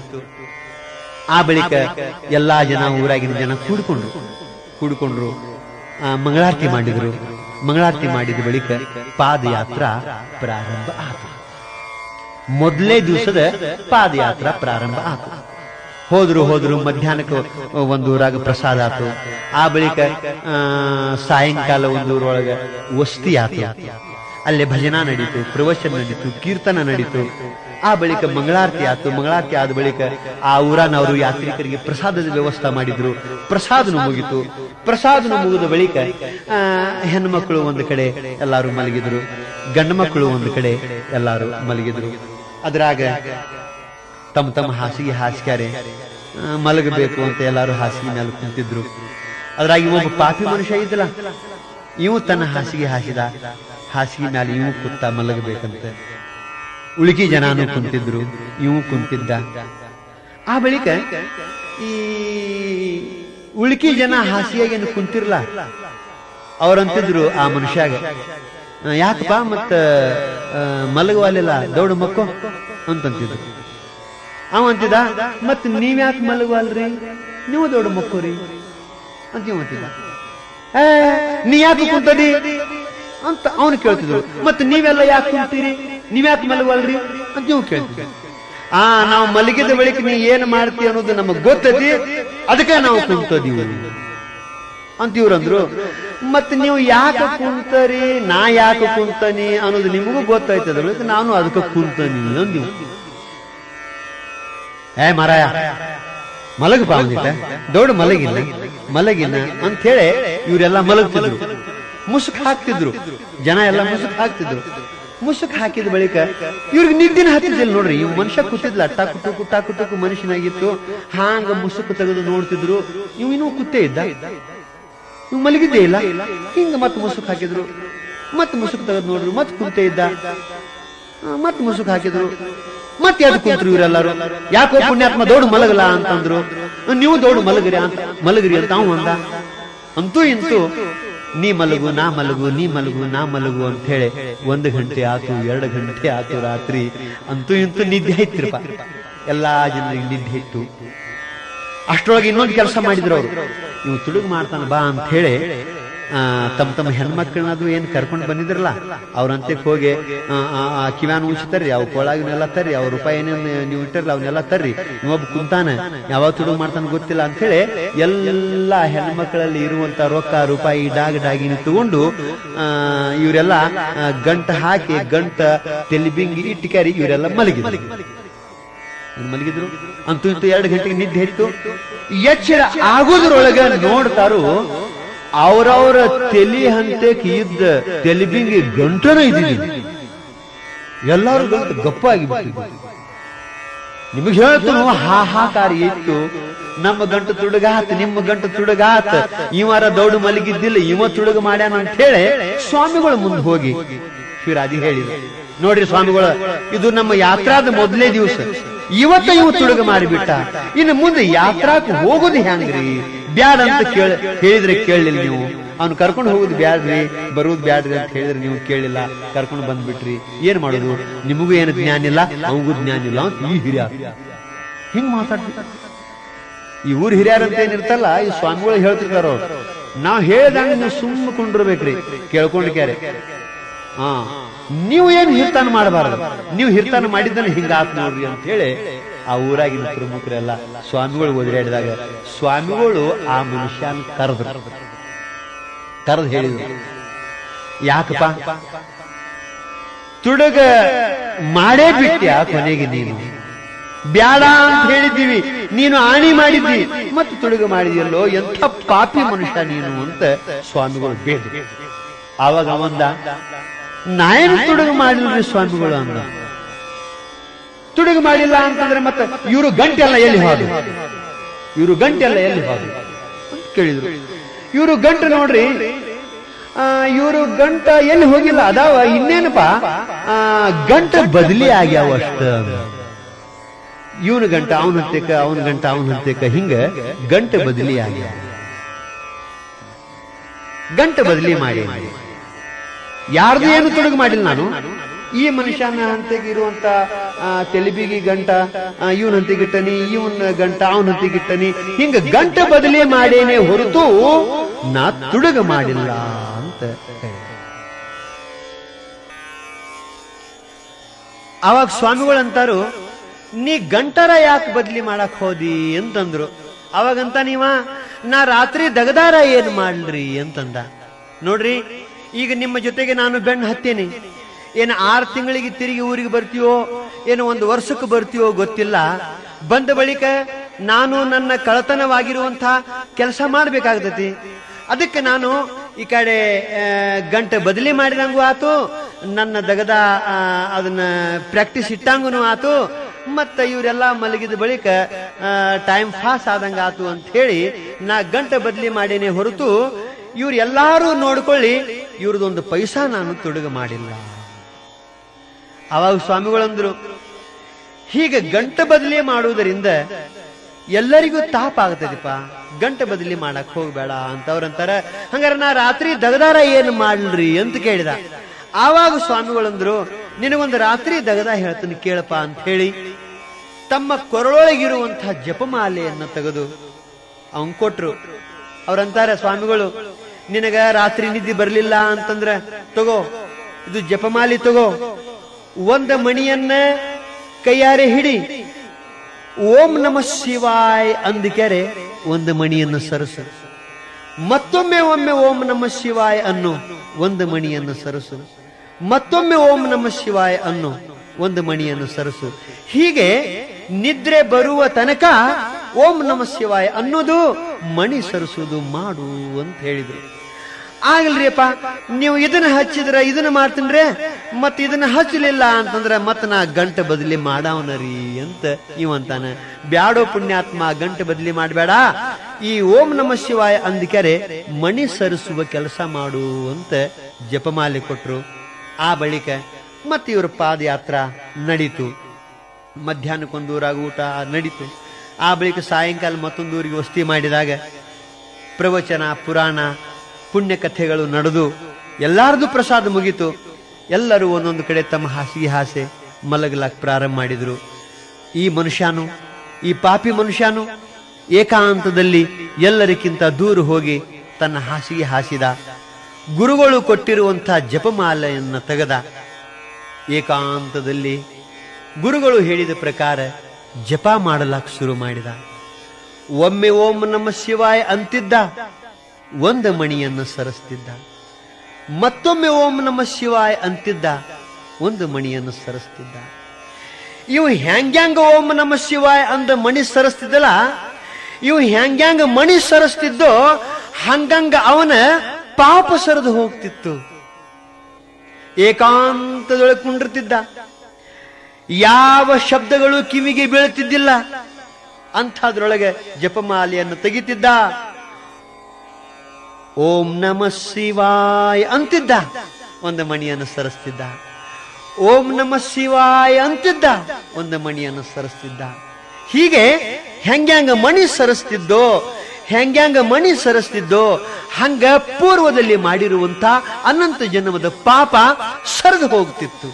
ಆ ಬಳಿಕ ಎಲ್ಲಾ ಜನ ಊರಾಗಿನ ಜನ ಕೂಡ್ಕೊಂಡ್ರು ಕೂಡ್ಕೊಂಡ್ರು ಆ, ಮಂಗಳಾರತಿ ಮಾಡಿದ್ರು ಮಂಗಳಾರತಿ ಮಾಡಿದ ಬಳಿಕ ಪಾದಯಾತ್ರಾ ಪ್ರಾರಂಭ ಆತು ಮೊದಲೇ ದಿವಸದ ಪಾದಯಾತ್ರಾ ಪ್ರಾರಂಭ ಆತು ಹೋದ್ರು ಹೋದ್ರು ಮಧ್ಯಾಹ್ನಕ್ಕೆ ಒಂದು ಊರಾಗ ಪ್ರಸಾದ ಆತು ಆ ಬಳಿಕ ಆ, ಸಾಯಂಕಾಲ ಒಂದು ಊರೊಳಗ ವಸ್ತಿ ಆತು ಅಲ್ಲೇ ಭಜನಾ ನಡೀತು ಪ್ರವಚನ ನಡೀತು ಕೀರ್ತನ ನಡೀತು ಆ ಬಳಿಕ ಮಂಗಳಾರತಿ ಆತು ಮಂಗಳಾರತಿ ಆದ ಬಳಿಕ ಆ ಊರನವರು ಯಾತ್ರಿಕರಿಗೆ ಪ್ರಸಾದದ ವ್ಯವಸ್ಥೆ ಮಾಡಿದ್ರು ಪ್ರಸಾದನು ಮುಗಿತು ಪ್ರಸಾದನು ಮುಗಿದ ಬಳಿಕ ಆ, ಹೆಣ್ಮಕ್ಳು ಒಂದು ಕಡೆ ಎಲ್ಲಾರು ಮಲಗಿದ್ರು ಗಂಡು ಮಕ್ಕಳು ಒಂದು ಕಡೆ ಎಲ್ಲಾರು ಮಲಗಿದ್ರು ಅದ್ರಾಗ ತಮ್ಮ ತಮ್ಮ ಹಾಸಿಗೆ ಹಾಸ್ಕ್ಯಾರೆ ಆ, ಮಲಗಬೇಕು ಅಂತ ಎಲ್ಲಾರು ಹಾಸಿಗೆ ಮೇಲೆ ಕುಂತಿದ್ರು ಅದ್ರಾಗ ಒಬ್ಬ ಪಾಪಿ ಮನುಷ್ಯ ಇದ್ದಲ್ಲ ಇವು ತನ್ನ ಹಾಸಿಗೆ ಹಾಸಿದ ಹಾಸಿಗೆ ಮೇಲೆ ಇವು ಕುತ್ತ ಮಲಗಬೇಕಂತ ಉಳುಕಿ ಜನಾನು ಕುಂತಿದ್ರು ಇವು ಕುಂತಿದ್ದ ಆ ಬಳಿಕ ಈ ಉಳುಕಿ ಜನ ಹಾಸಿಗೆಗೇನು ಕುಂತಿರ್ಲ ಅವ್ರಂತಿದ್ರು ಆ ಮನುಷ್ಯಾಗ "ಆ, ಯಾಕಪ್ಪ ಮತ್ತ ಆ, ಮಲಗುವಲ್ಲೆಲ್ಲ ದೌಡು ಮಕ್ಕೋ ಅಂತಂತಿದ್ರು ಅವ ಅಂತಿದ್ದ ಮತ್ ನೀವ್ಯಾಕೆ ಮಲಗುವಲ್ರಿ ನೀವು ದೊಡ್ಡ ಮಕ್ಕೋರಿ ಅಂತ ಇವ ಅಂತಿದ್ದ "ಏ, ನೀ ಯಾಕೆ ಕುಂತದಿ ಅಂತ ಅವನು ಕೇಳ್ತಿದ್ರು ಮತ್ತೆ ನೀವೆಲ್ಲ ಯಾಕೆ ಕುಂತೀರಿ ನೀವ್ಯಾಕೆ ಮಲಗುವಲ್ರಿ ಅಂತ ನೀವು ಕೇಳ್ತಿದ್ರು ಆ ನಾವು ಮಲಗಿದ ಬಳಿಕ ನೀ ಏನ್ ಮಾಡ್ತಿ ಅನ್ನೋದು ನಮಗ್ ಗೊತ್ತೈತಿ ಅದಕ್ಕೆ ನಾವು ಕುಂತದೀವಿ ಅಂತ ಇವ್ರಂದ್ರು ಮತ್ತೆ ನೀವು ಯಾಕೆ ಕುಂತರಿ ನಾ ಯಾಕೆ ಕುಂತನಿ ಅನ್ನೋದು ನಿಮಗೂ ಗೊತ್ತಾಯ್ತದ ಬಳಿಕ ನಾನು ಅದಕ್ಕೆ ಕುಂತನಿ ಅಂದಿವು ಏ ಮಾರಾಯ ಮಲಗಪ್ಪ ಒಂದಿಟ ದೊಡ್ಡ ಮಲಗಿಲ್ಲ ಮಲಗಿಲ್ಲ ಅಂತ ಹೇಳಿ ಇವರೆಲ್ಲ ಮಲಗ್ತಿದ್ರು ಮುಸುಕ್ ಹಾಕ್ತಿದ್ರು ಜನ ಎಲ್ಲ ಮುಸುಕ್ ಹಾಕ್ತಿದ್ರು ಮುಸುಕ್ ಹಾಕಿದ ಬಳಿಕ ಇವ್ರಿಗೆ ನಿದ್ದಿನ ಹತ್ತಿದ್ದಿಲ್ಲ ನೋಡ್ರಿ ಇವ್ ಮನುಷ್ಯ ಕೂತಿದ್ಲ ಟಾಕು ಟುಕು ಟಾಕು ಟುಕು ಮನುಷ್ಯನಾಗಿತ್ತು ಹಾಂಗ ಮುಸುಕು ತೆಗೆದು ನೋಡ್ತಿದ್ರು ಇವ್ ಇನ್ನೂ ಕುತ್ತೇ ಇದ್ದ ಇವ್ ಮಲಗಿದ್ದೇ ಇಲ್ಲ ಹಿಂಗ ಮತ್ ಮುಸುಕ್ ಹಾಕಿದ್ರು ಮತ್ ಮುಸುಕ್ ತೆಗೆದು ನೋಡ್ರು ಮತ್ ಕುಂತೇ ಇದ್ದ ಆ, ಮತ್ ಮುಸುಕ್ ಹಾಕಿದ್ರು ಮತ್ತೆ ಯಾವ್ದು ಕುಂತ್ರು ಇವರೆಲ್ಲರೂ ಯಾಕೋ ಪುಣ್ಯಾತ್ಮ ದೌಡು ಮಲಗಲ್ಲ ಅಂತಂದ್ರು ನೀವು ದೌಡು ಮಲಗಿರಿ ಅಂತ ಮಲಗಿರಿ ಅಂತ ಅವ ಅಂದ ಅಂತೂ ಇಂತೂ ನೀ ಮಲಗು ನಾ ಮಲಗು ನೀ ಮಲಗು ನಾ ಮಲಗು ಅಂತ ಹೇಳಿ ಒಂದು ಗಂಟೆ ಆತು ಎರಡು ಗಂಟೆ ಆತು ರಾತ್ರಿ ಅಂತೂ ಇಂತೂ ನಿದ್ದೆ ಐತಿರಪ್ಪ ಎಲ್ಲಾ ಜನರಿಗೆ ನಿದ್ದೆ ಇತ್ತು ಅಷ್ಟರೊಳಗೆ ಇನ್ನೊಂದು ಕೆಲಸ ಮಾಡಿದ್ರು ಅವರು ಇವು ತುಡುಗು ಮಾಡ್ತಾನ ಬಾ ಅಂತ ಹೇಳಿ ಆ, ತಮ್ಮ ತಮ್ಮ ಹೆಣ್ಮಕ್ಳನ್ನದು ಏನ್ ಕರ್ಕೊಂಡು ಬಂದಿದ್ರಲ್ಲ ಅವ್ರಂತಕ್ಕೆ ಹೋಗಿ ಆ, ಆ, ಆ ಕಿವ್ಯಾನ ಉಳಿಸಿ ತರ್ರಿ ಅವು ಕೊಳಾಗಿನೆಲ್ಲ ತರ್ರಿ ಅವ್ರ ರೂಪಾಯಿ ಏನೇನ್ ನೀವು ಇಟ್ಟಿರಲ್ಲ ಅವನ್ನೆಲ್ಲ ತರ್ರಿ ನೀವೊಬ್ಬ ಕುಂತಾನ ಯಾವಾಗ ತುಡುಗು ಮಾಡ್ತಾನ ಗೊತ್ತಿಲ್ಲ ಅಂತ ಹೇಳಿ ಎಲ್ಲಾ ಹೆಣ್ಮಕ್ಳಲ್ಲಿ ಇರುವಂತ ರೊಕ್ಕ ರೂಪಾಯಿ ಡಾಗ್ ಡಾಗಿನ ತಗೊಂಡು ಆ, ಇವರೆಲ್ಲ ಆ, ಗಂಟ ಹಾಕಿ ಗಂಟ ತೆಲಿಬಿಂಗಿ ಇಟ್ಟಿಕಾರಿ ಇವರೆಲ್ಲ ಮಲಗಿದ್ರು ಇವ್ರು ಮಲಗಿದ್ರು ಅಂತೂ ಇಂತೂ ಎರಡು ಗಂಟೆಗೆ ನಿದ್ದೆ ಇತ್ತು ಎಚ್ಚರ ಆಗೋದ್ರೊಳಗ ನೋಡ್ತಾರು ಅವರವರ ತಲಿ ಹಂತಕ್ಕೆ ಇದ್ದ ತೆಲಿಬಿಂಗಿ ಗಂಟನ ಇದ್ದಿದ್ದು ಎಲ್ಲರೂ ಗಂಟು ಗಪ್ಪಾಗಿ ಬಿಟ್ಟಿದ್ದು ನಿಮಗೆ ಹೇಳ್ತಾನು ಹಾಹಾಕಾರ ಇತ್ತು ನಮ್ಮ ಗಂಟು ತುಡುಗಾತ್ ನಿಮ್ಮ ಗಂಟು ತುಡುಗಾತ್ ಇವರ ದೌಡು ಮಲಗಿದ್ದಿಲ್ಲ ಇವ ತುಡುಗ ಮಾಡ್ಯಾನ ಅಂತ ಹೇಳಿ ಸ್ವಾಮಿಗಳು ಮುಂದೆ ಹೋಗಿ ಶಿವರಾಜಿ ಹೇಳಿದ್ರು ನೋಡ್ರಿ ಸ್ವಾಮಿಗಳು ಇದು ನಮ್ಮ ಯಾತ್ರಾದ ಮೊದಲನೇ ದಿವಸ ಇವತ್ತ ಇವ ತುಡುಗ ಮಾಡಿಬಿಟ್ಟ ಇನ್ನು ಮುಂದೆ ಯಾತ್ರಾಕ್ ಹೋಗೋದು ಹೆಂಗ್ರಿ ಬ್ಯಾಡ ಅಂತ ಕೇಳ ಹೇಳಿದ್ರೆ ಕೇಳಲಿಲ್ಲ ನೀವು ಅವ್ನು ಕರ್ಕೊಂಡು ಹೋಗುದು ಬ್ಯಾಡ್ರಿ ಬರುವುದು ಬ್ಯಾಡ್ರಿ ಅಂತ ಹೇಳಿದ್ರೆ ನೀವು ಕೇಳಿಲ್ಲ ಕರ್ಕೊಂಡು ಬಂದ್ಬಿಟ್ರಿ ಏನ್ ಮಾಡೋದು ನಿಮಗೂ ಏನು ಜ್ಞಾನ ಇಲ್ಲ ಅವಗೂ ಜ್ಞಾನ ಇಲ್ಲ ಅಂತ ಈ ಹಿರಿಯ ಹಿಂಗ್ ಮಾತಾಡ್ತಿರ್ತಾರೆ ಈ ಊರ್ ಹಿರಿಯರಂತ ಏನಿರ್ತಲ್ಲ ಈ ಸ್ವಾಮಿಗಳು ಹೇಳ್ತಿರ್ತಾರ ಅವ್ರು ನಾವ್ ಹೇಳ್ದಂಗ ನೀವು ಸುಮ್ಮ ಕುಂಡಿರ್ಬೇಕ್ರಿ ಕೇಳ್ಕೊಂಡು ಕ್ಯಾರೆ ಹಾ ನೀವು ಏನ್ ಹಿರ್ತಾನ ಮಾಡಬಾರದು ನೀವು ಹಿರ್ತಾನ ಮಾಡಿದ್ದನ್ನ ಹಿಂಗಾತ್ ನೋಡ್ರಿ ಅಂತ ಹೇಳಿ ಆ ಊರಾಗಿನ ಪ್ರಮುಖರೆಲ್ಲ ಸ್ವಾಮಿಗಳು ಒದರಾಡಿದಾಗ ಸ್ವಾಮಿಗಳು ಆ ಮನುಷ್ಯನ ಕರೆದ್ರು ಕರೆದು ಹೇಳಿದ್ರು ಯಾಕಪ್ಪ ತುಡುಗ ಮಾಡೇ ಬಿಟ್ಟ್ಯಾ ಕೊನೆಗೆ ನೀನು ಬ್ಯಾಡ ಅಂತ ಹೇಳಿದ್ದೀವಿ ನೀನು ಆಣಿ ಮಾಡಿದ್ದಿ ಮತ್ತು ತುಡುಗ ಮಾಡಿದ್ಯಲ್ಲೋ ಎಂಥ ಪಾಪಿ ಮನುಷ್ಯ ನೀನು ಅಂತ ಸ್ವಾಮಿಗಳು ಬೇಡ ಆವಾಗ ಅವಂದ ನಾಯನ್ ತುಡುಗು ಮಾಡಿಲ್ರಿ ಸ್ವಾಮಿಗಳು ಅಂದ ತುಡುಗು ಮಾಡಿಲ್ಲ ಅಂತಂದ್ರೆ ಮತ್ತೆ ಇವರು ಗಂಟೆಲ್ಲ ಎಲ್ಲಿ ಹೋದು ಇವರು ಗಂಟೆಲ್ಲ ಎಲ್ಲಿ ಹೋದು ಅಂತ ಕೇಳಿದ್ರು ಇವರು ಗಂಟು ನೋಡ್ರಿ ಇವರು ಗಂಟ ಎಲ್ಲಿ ಹೋಗಿಲ್ಲ ಅದಾವ ಇನ್ನೇನಪ್ಪ ಆ, ಗಂಟ ಬದಲಿ ಆಗ್ಯಾವ ಅಷ್ಟ ಇವನ ಗಂಟ ಅವನ ಹತ್ತೇಕ ಅವನ ಗಂಟ ಅವನ ಹತ್ತೇಕ ಹಿಂಗ ಗಂಟ ಬದಲಿ ಆಗ್ಯಾವ ಗಂಟ ಬದಲಿ ಮಾಡಿ ಯಾರ್ದು ಏನು ತೊಡಗು ಮಾಡಿಲ್ಲ ನಾನು ಈ ಮನುಷ್ಯನ ಹಂತೆಗೆ ಇರುವಂತ ಆ, ತೆಲಿಬಿಗಿ ಗಂಟ ಇವನ್ ಹಂತೆಗಿಟ್ಟನಿ ಇವನ್ ಗಂಟ ಅವನ್ ಹಂತೆಗಿಟ್ಟನಿ ಹಿಂಗ ಗಂಟ ಬದಲಿ ಮಾಡೇನೆ ಹೊರತು ನಾ ತುಡುಗ ಮಾಡಿಲ್ಲ ಅಂತ ಹೇಳಿದ. ಅವಾಗ ಸ್ವಾಮಿಗಳು ಅಂತಾರು ನೀ ಗಂಟರ ಯಾಕೆ ಬದ್ಲಿ ಮಾಡಕ್ ಹೋದಿ ಅಂತಂದ್ರು ಅವಾಗಂತ ನೀವ ನಾ ರಾತ್ರಿ ದಗದಾರ ಏನ್ ಮಾಡ್ಲ್ರಿ ಅಂತಂದ ನೋಡ್ರಿ ಈಗ ನಿಮ್ಮ ಜೊತೆಗೆ ನಾನು ಬೆಣ್ಣು ಹತ್ತೇನೆ ಏನು ಆರು ತಿಂಗಳಿಗೆ ತಿರುಗಿ ಊರಿಗೆ ಬರ್ತೀವೋ ಏನು ಒಂದು ವರ್ಷಕ್ಕೆ ಬರ್ತೀವೋ ಗೊತ್ತಿಲ್ಲ ಬಂದ ಬಳಿಕ ನಾನು ನನ್ನ ಕಳತನವಾಗಿರುವಂತಹ ಕೆಲಸ ಮಾಡ್ಬೇಕಾಗ್ತತಿ ಅದಕ್ಕೆ ನಾನು ಈ ಕಡೆ ಆ, ಗಂಟೆ ಬದಲಿ ಮಾಡಿದಂಗೂ ಆತು ನನ್ನ ದಗದ ಆ, ಅದನ್ನ ಪ್ರಾಕ್ಟೀಸ್ ಇಟ್ಟಂಗೂ ಆತು ಮತ್ತ ಇವರೆಲ್ಲ ಮಲಗಿದ ಬಳಿಕ ಟೈಮ್ ಪಾಸ್ ಆದಂಗ ಆತು ಅಂತ ಹೇಳಿ ನಾ ಗಂಟೆ ಬದಲಿ ಮಾಡೇನೆ ಹೊರತು ಇವ್ರು ಎಲ್ಲಾರು ನೋಡ್ಕೊಳ್ಳಿ ಇವ್ರದೊಂದು ಪೈಸಾ ನಾನು ತೊಡಗು ಮಾಡಿಲ್ಲ ಅವಾಗ ಸ್ವಾಮಿಗಳಂದ್ರು ಹೀಗೆ ಗಂಟೆ ಬದಲಿ ಮಾಡುವುದರಿಂದ ಎಲ್ಲರಿಗೂ ತಾಪ ಆಗ್ತದಪ್ಪ ಗಂಟೆ ಬದಲಿ ಮಾಡಕ್ ಹೋಗ್ಬೇಡ ಅಂತ ಅವ್ರಂತಾರ ಹಂಗಾರ ನಾ ರಾತ್ರಿ ದಗದಾರ ಏನ್ ಮಾಡ್ಲ್ರಿ ಅಂತ ಕೇಳಿದ ಆವಾಗ ಸ್ವಾಮಿಗಳಂದ್ರು ನಿನಗೊಂದು ರಾತ್ರಿ ದಗದ ಹೇಳ್ತೀನಿ ಕೇಳಪ್ಪ ಅಂತ ಹೇಳಿ ತಮ್ಮ ಕೊರಳೊಳಗಿರುವಂತಹ ಜಪಮಾಲೆಯನ್ನ ತೆಗೆದು ಅವನ್ ಕೊಟ್ರು ಅವ್ರಂತಾರೆ ಸ್ವಾಮಿಗಳು ನಿನಗ ರಾತ್ರಿ ನಿದ್ದೆ ಬರ್ಲಿಲ್ಲ ಅಂತಂದ್ರ ತಗೋ ಇದು ಜಪಮಾಲಿ ತಗೋ ಒಂದ ಮಣಿಯನ್ನ ಕೈಯಾರೆ ಹಿಡಿ ಓಂ ನಮ ಶಿವಾಯ್ ಅಂದಿಕೆರೆ ಒಂದು ಮಣಿಯನ್ನು ಸರಸು ಮತ್ತೊಮ್ಮೆ ಒಮ್ಮೆ ಓಂ ನಮ ಶಿವಾಯ್ ಅನ್ನು ಒಂದು ಮಣಿಯನ್ನು ಸರಸು ಮತ್ತೊಮ್ಮೆ ಓಂ ನಮ ಶಿವಾಯ್ ಅನ್ನು ಒಂದು ಮಣಿಯನ್ನು ಸರಸು ಹೀಗೆ ನಿದ್ರೆ ಬರುವ ತನಕ ಓಂ ನಮ ಶಿವಾಯ್ ಅನ್ನೋದು ಮಣಿ ಸರಿಸುವುದು ಮಾಡು ಅಂತ ಹೇಳಿದ್ರು ಆಗಲ್ರಿಯಪ್ಪ ನೀವು ಇದನ್ನ ಹಚ್ಚಿದ್ರ ಇದನ್ನ ಮಾಡ್ತೀನ್ರೆ ಮತ್ ಇದನ್ನ ಹಚ್ಚಲಿಲ್ಲ ಅಂತಂದ್ರ ಮತ್ ನಾ ಗಂಟೆ ಬದಲಿ ಮಾಡವನರಿ ಅಂತ ಇವಂತಾನ ಬ್ಯಾಡೋ ಪುಣ್ಯಾತ್ಮ ಗಂಟೆ ಬದಲಿ ಮಾಡಬೇಡ ಈ ಓಂ ನಮ ಶಿವಾಯ ಅಂದಿಕೆರೆ ಮಣಿ ಸರಿಸುವ ಕೆಲಸ ಮಾಡು ಅಂತ ಜಪಮಾಲೆ ಕೊಟ್ರು ಆ ಬಳಿಕ ಮತ್ತೆ ಇವ್ರ ಪಾದಯಾತ್ರ ನಡೀತು ಮಧ್ಯಾಹ್ನಕ್ಕೊಂದು ಊರಾಗ ಊಟ ನಡೀತು ಆ ಬಳಿಕ ಸಾಯಂಕಾಲ ಮತ್ತೊಂದು ಊರಿಗೆ ವಸ್ತಿ ಮಾಡಿದಾಗ ಪ್ರವಚನ ಪುರಾಣ ಪುಣ್ಯ ಕಥೆಗಳು ನಡೆದು ಎಲ್ಲಾರದು ಪ್ರಸಾದ ಮುಗೀತು ಎಲ್ಲರೂ ಒಂದೊಂದು ಕಡೆ ತಮ್ಮ ಹಾಸಿಗೆ ಹಾಸೆ ಮಲಗಲಾಕ್ ಪ್ರಾರಂಭ ಮಾಡಿದ್ರು ಈ ಮನುಷ್ಯನು ಈ ಪಾಪಿ ಮನುಷ್ಯನು ಏಕಾಂತದಲ್ಲಿ ಎಲ್ಲರಿಗಿಂತ ದೂರ ಹೋಗಿ ತನ್ನ ಹಾಸಿಗೆ ಹಾಸಿದ ಗುರುಗಳು ಕೊಟ್ಟಿರುವಂತಹ ಜಪಮಾಲೆಯನ್ನ ತೆಗೆದ ಏಕಾಂತದಲ್ಲಿ ಗುರುಗಳು ಹೇಳಿದ ಪ್ರಕಾರ ಜಪ ಮಾಡಲಾಕ್ ಶುರು ಮಾಡಿದ ಒಮ್ಮೆ ಓಂ ನಮ ಶಿವಾಯ ಅಂತಿದ್ದ ಒಂದು ಮಣಿಯನ್ನು ಸರಿಸ್ತಿದ್ದ ಮತ್ತೊಮ್ಮೆ ಓಂ ನಮ ಶಿವಾಯ ಅಂತಿದ್ದ ಒಂದು ಮಣಿಯನ್ನು ಸರಿಸ್ತಿದ್ದ ಇವು ಹ್ಯಾಂಗ್ಯಾಂಗ ಓಂ ನಮ ಶಿವಾಯ ಅಂದ ಮಣಿ ಸರಿಸ್ತಿದ್ದಲ್ಲ ಇವು ಹ್ಯಾಂಗ್ಯಾಂಗ ಮಣಿ ಸರಿಸ್ತಿದ್ದೋ ಹಂಗಂಗ ಅವನ ಪಾಪ ಸರಿದು ಹೋಗ್ತಿತ್ತು ಏಕಾಂತದೊಳಗೆ ಕುಂಡಿರ್ತಿದ್ದ ಯಾವ ಶಬ್ದಗಳು ಕಿವಿಗೆ ಬೀಳುತ್ತಿದ್ದಿಲ್ಲ ಅಂಥದ್ರೊಳಗೆ ಜಪಮಾಲೆಯನ್ನು ತೆಗಿತಿದ್ದ ಓಂ ನಮ ಶಿವಾಯ ಅಂತಿದ್ದ ಒಂದು ಮಣಿಯನ್ನು ಸರಿಸ್ತಿದ್ದ ಓಂ ನಮ ಶಿವಾಯ ಅಂತಿದ್ದ ಒಂದು ಮಣಿಯನ್ನು ಸರಿಸ್ತಿದ್ದ ಹೀಗೆ ಹೆಂಗ್ಯಾಂಗ ಮಣಿ ಸರಿಸ್ತಿದ್ದೋ ಹೆಂಗ್ಯಾಂಗ ಮಣಿ ಸರಿಸ್ತಿದ್ದೋ ಹಂಗ ಪೂರ್ವದಲ್ಲಿ ಮಾಡಿರುವಂತ ಅನಂತ ಜನ್ಮದ ಪಾಪ ಸರಿದು ಹೋಗ್ತಿತ್ತು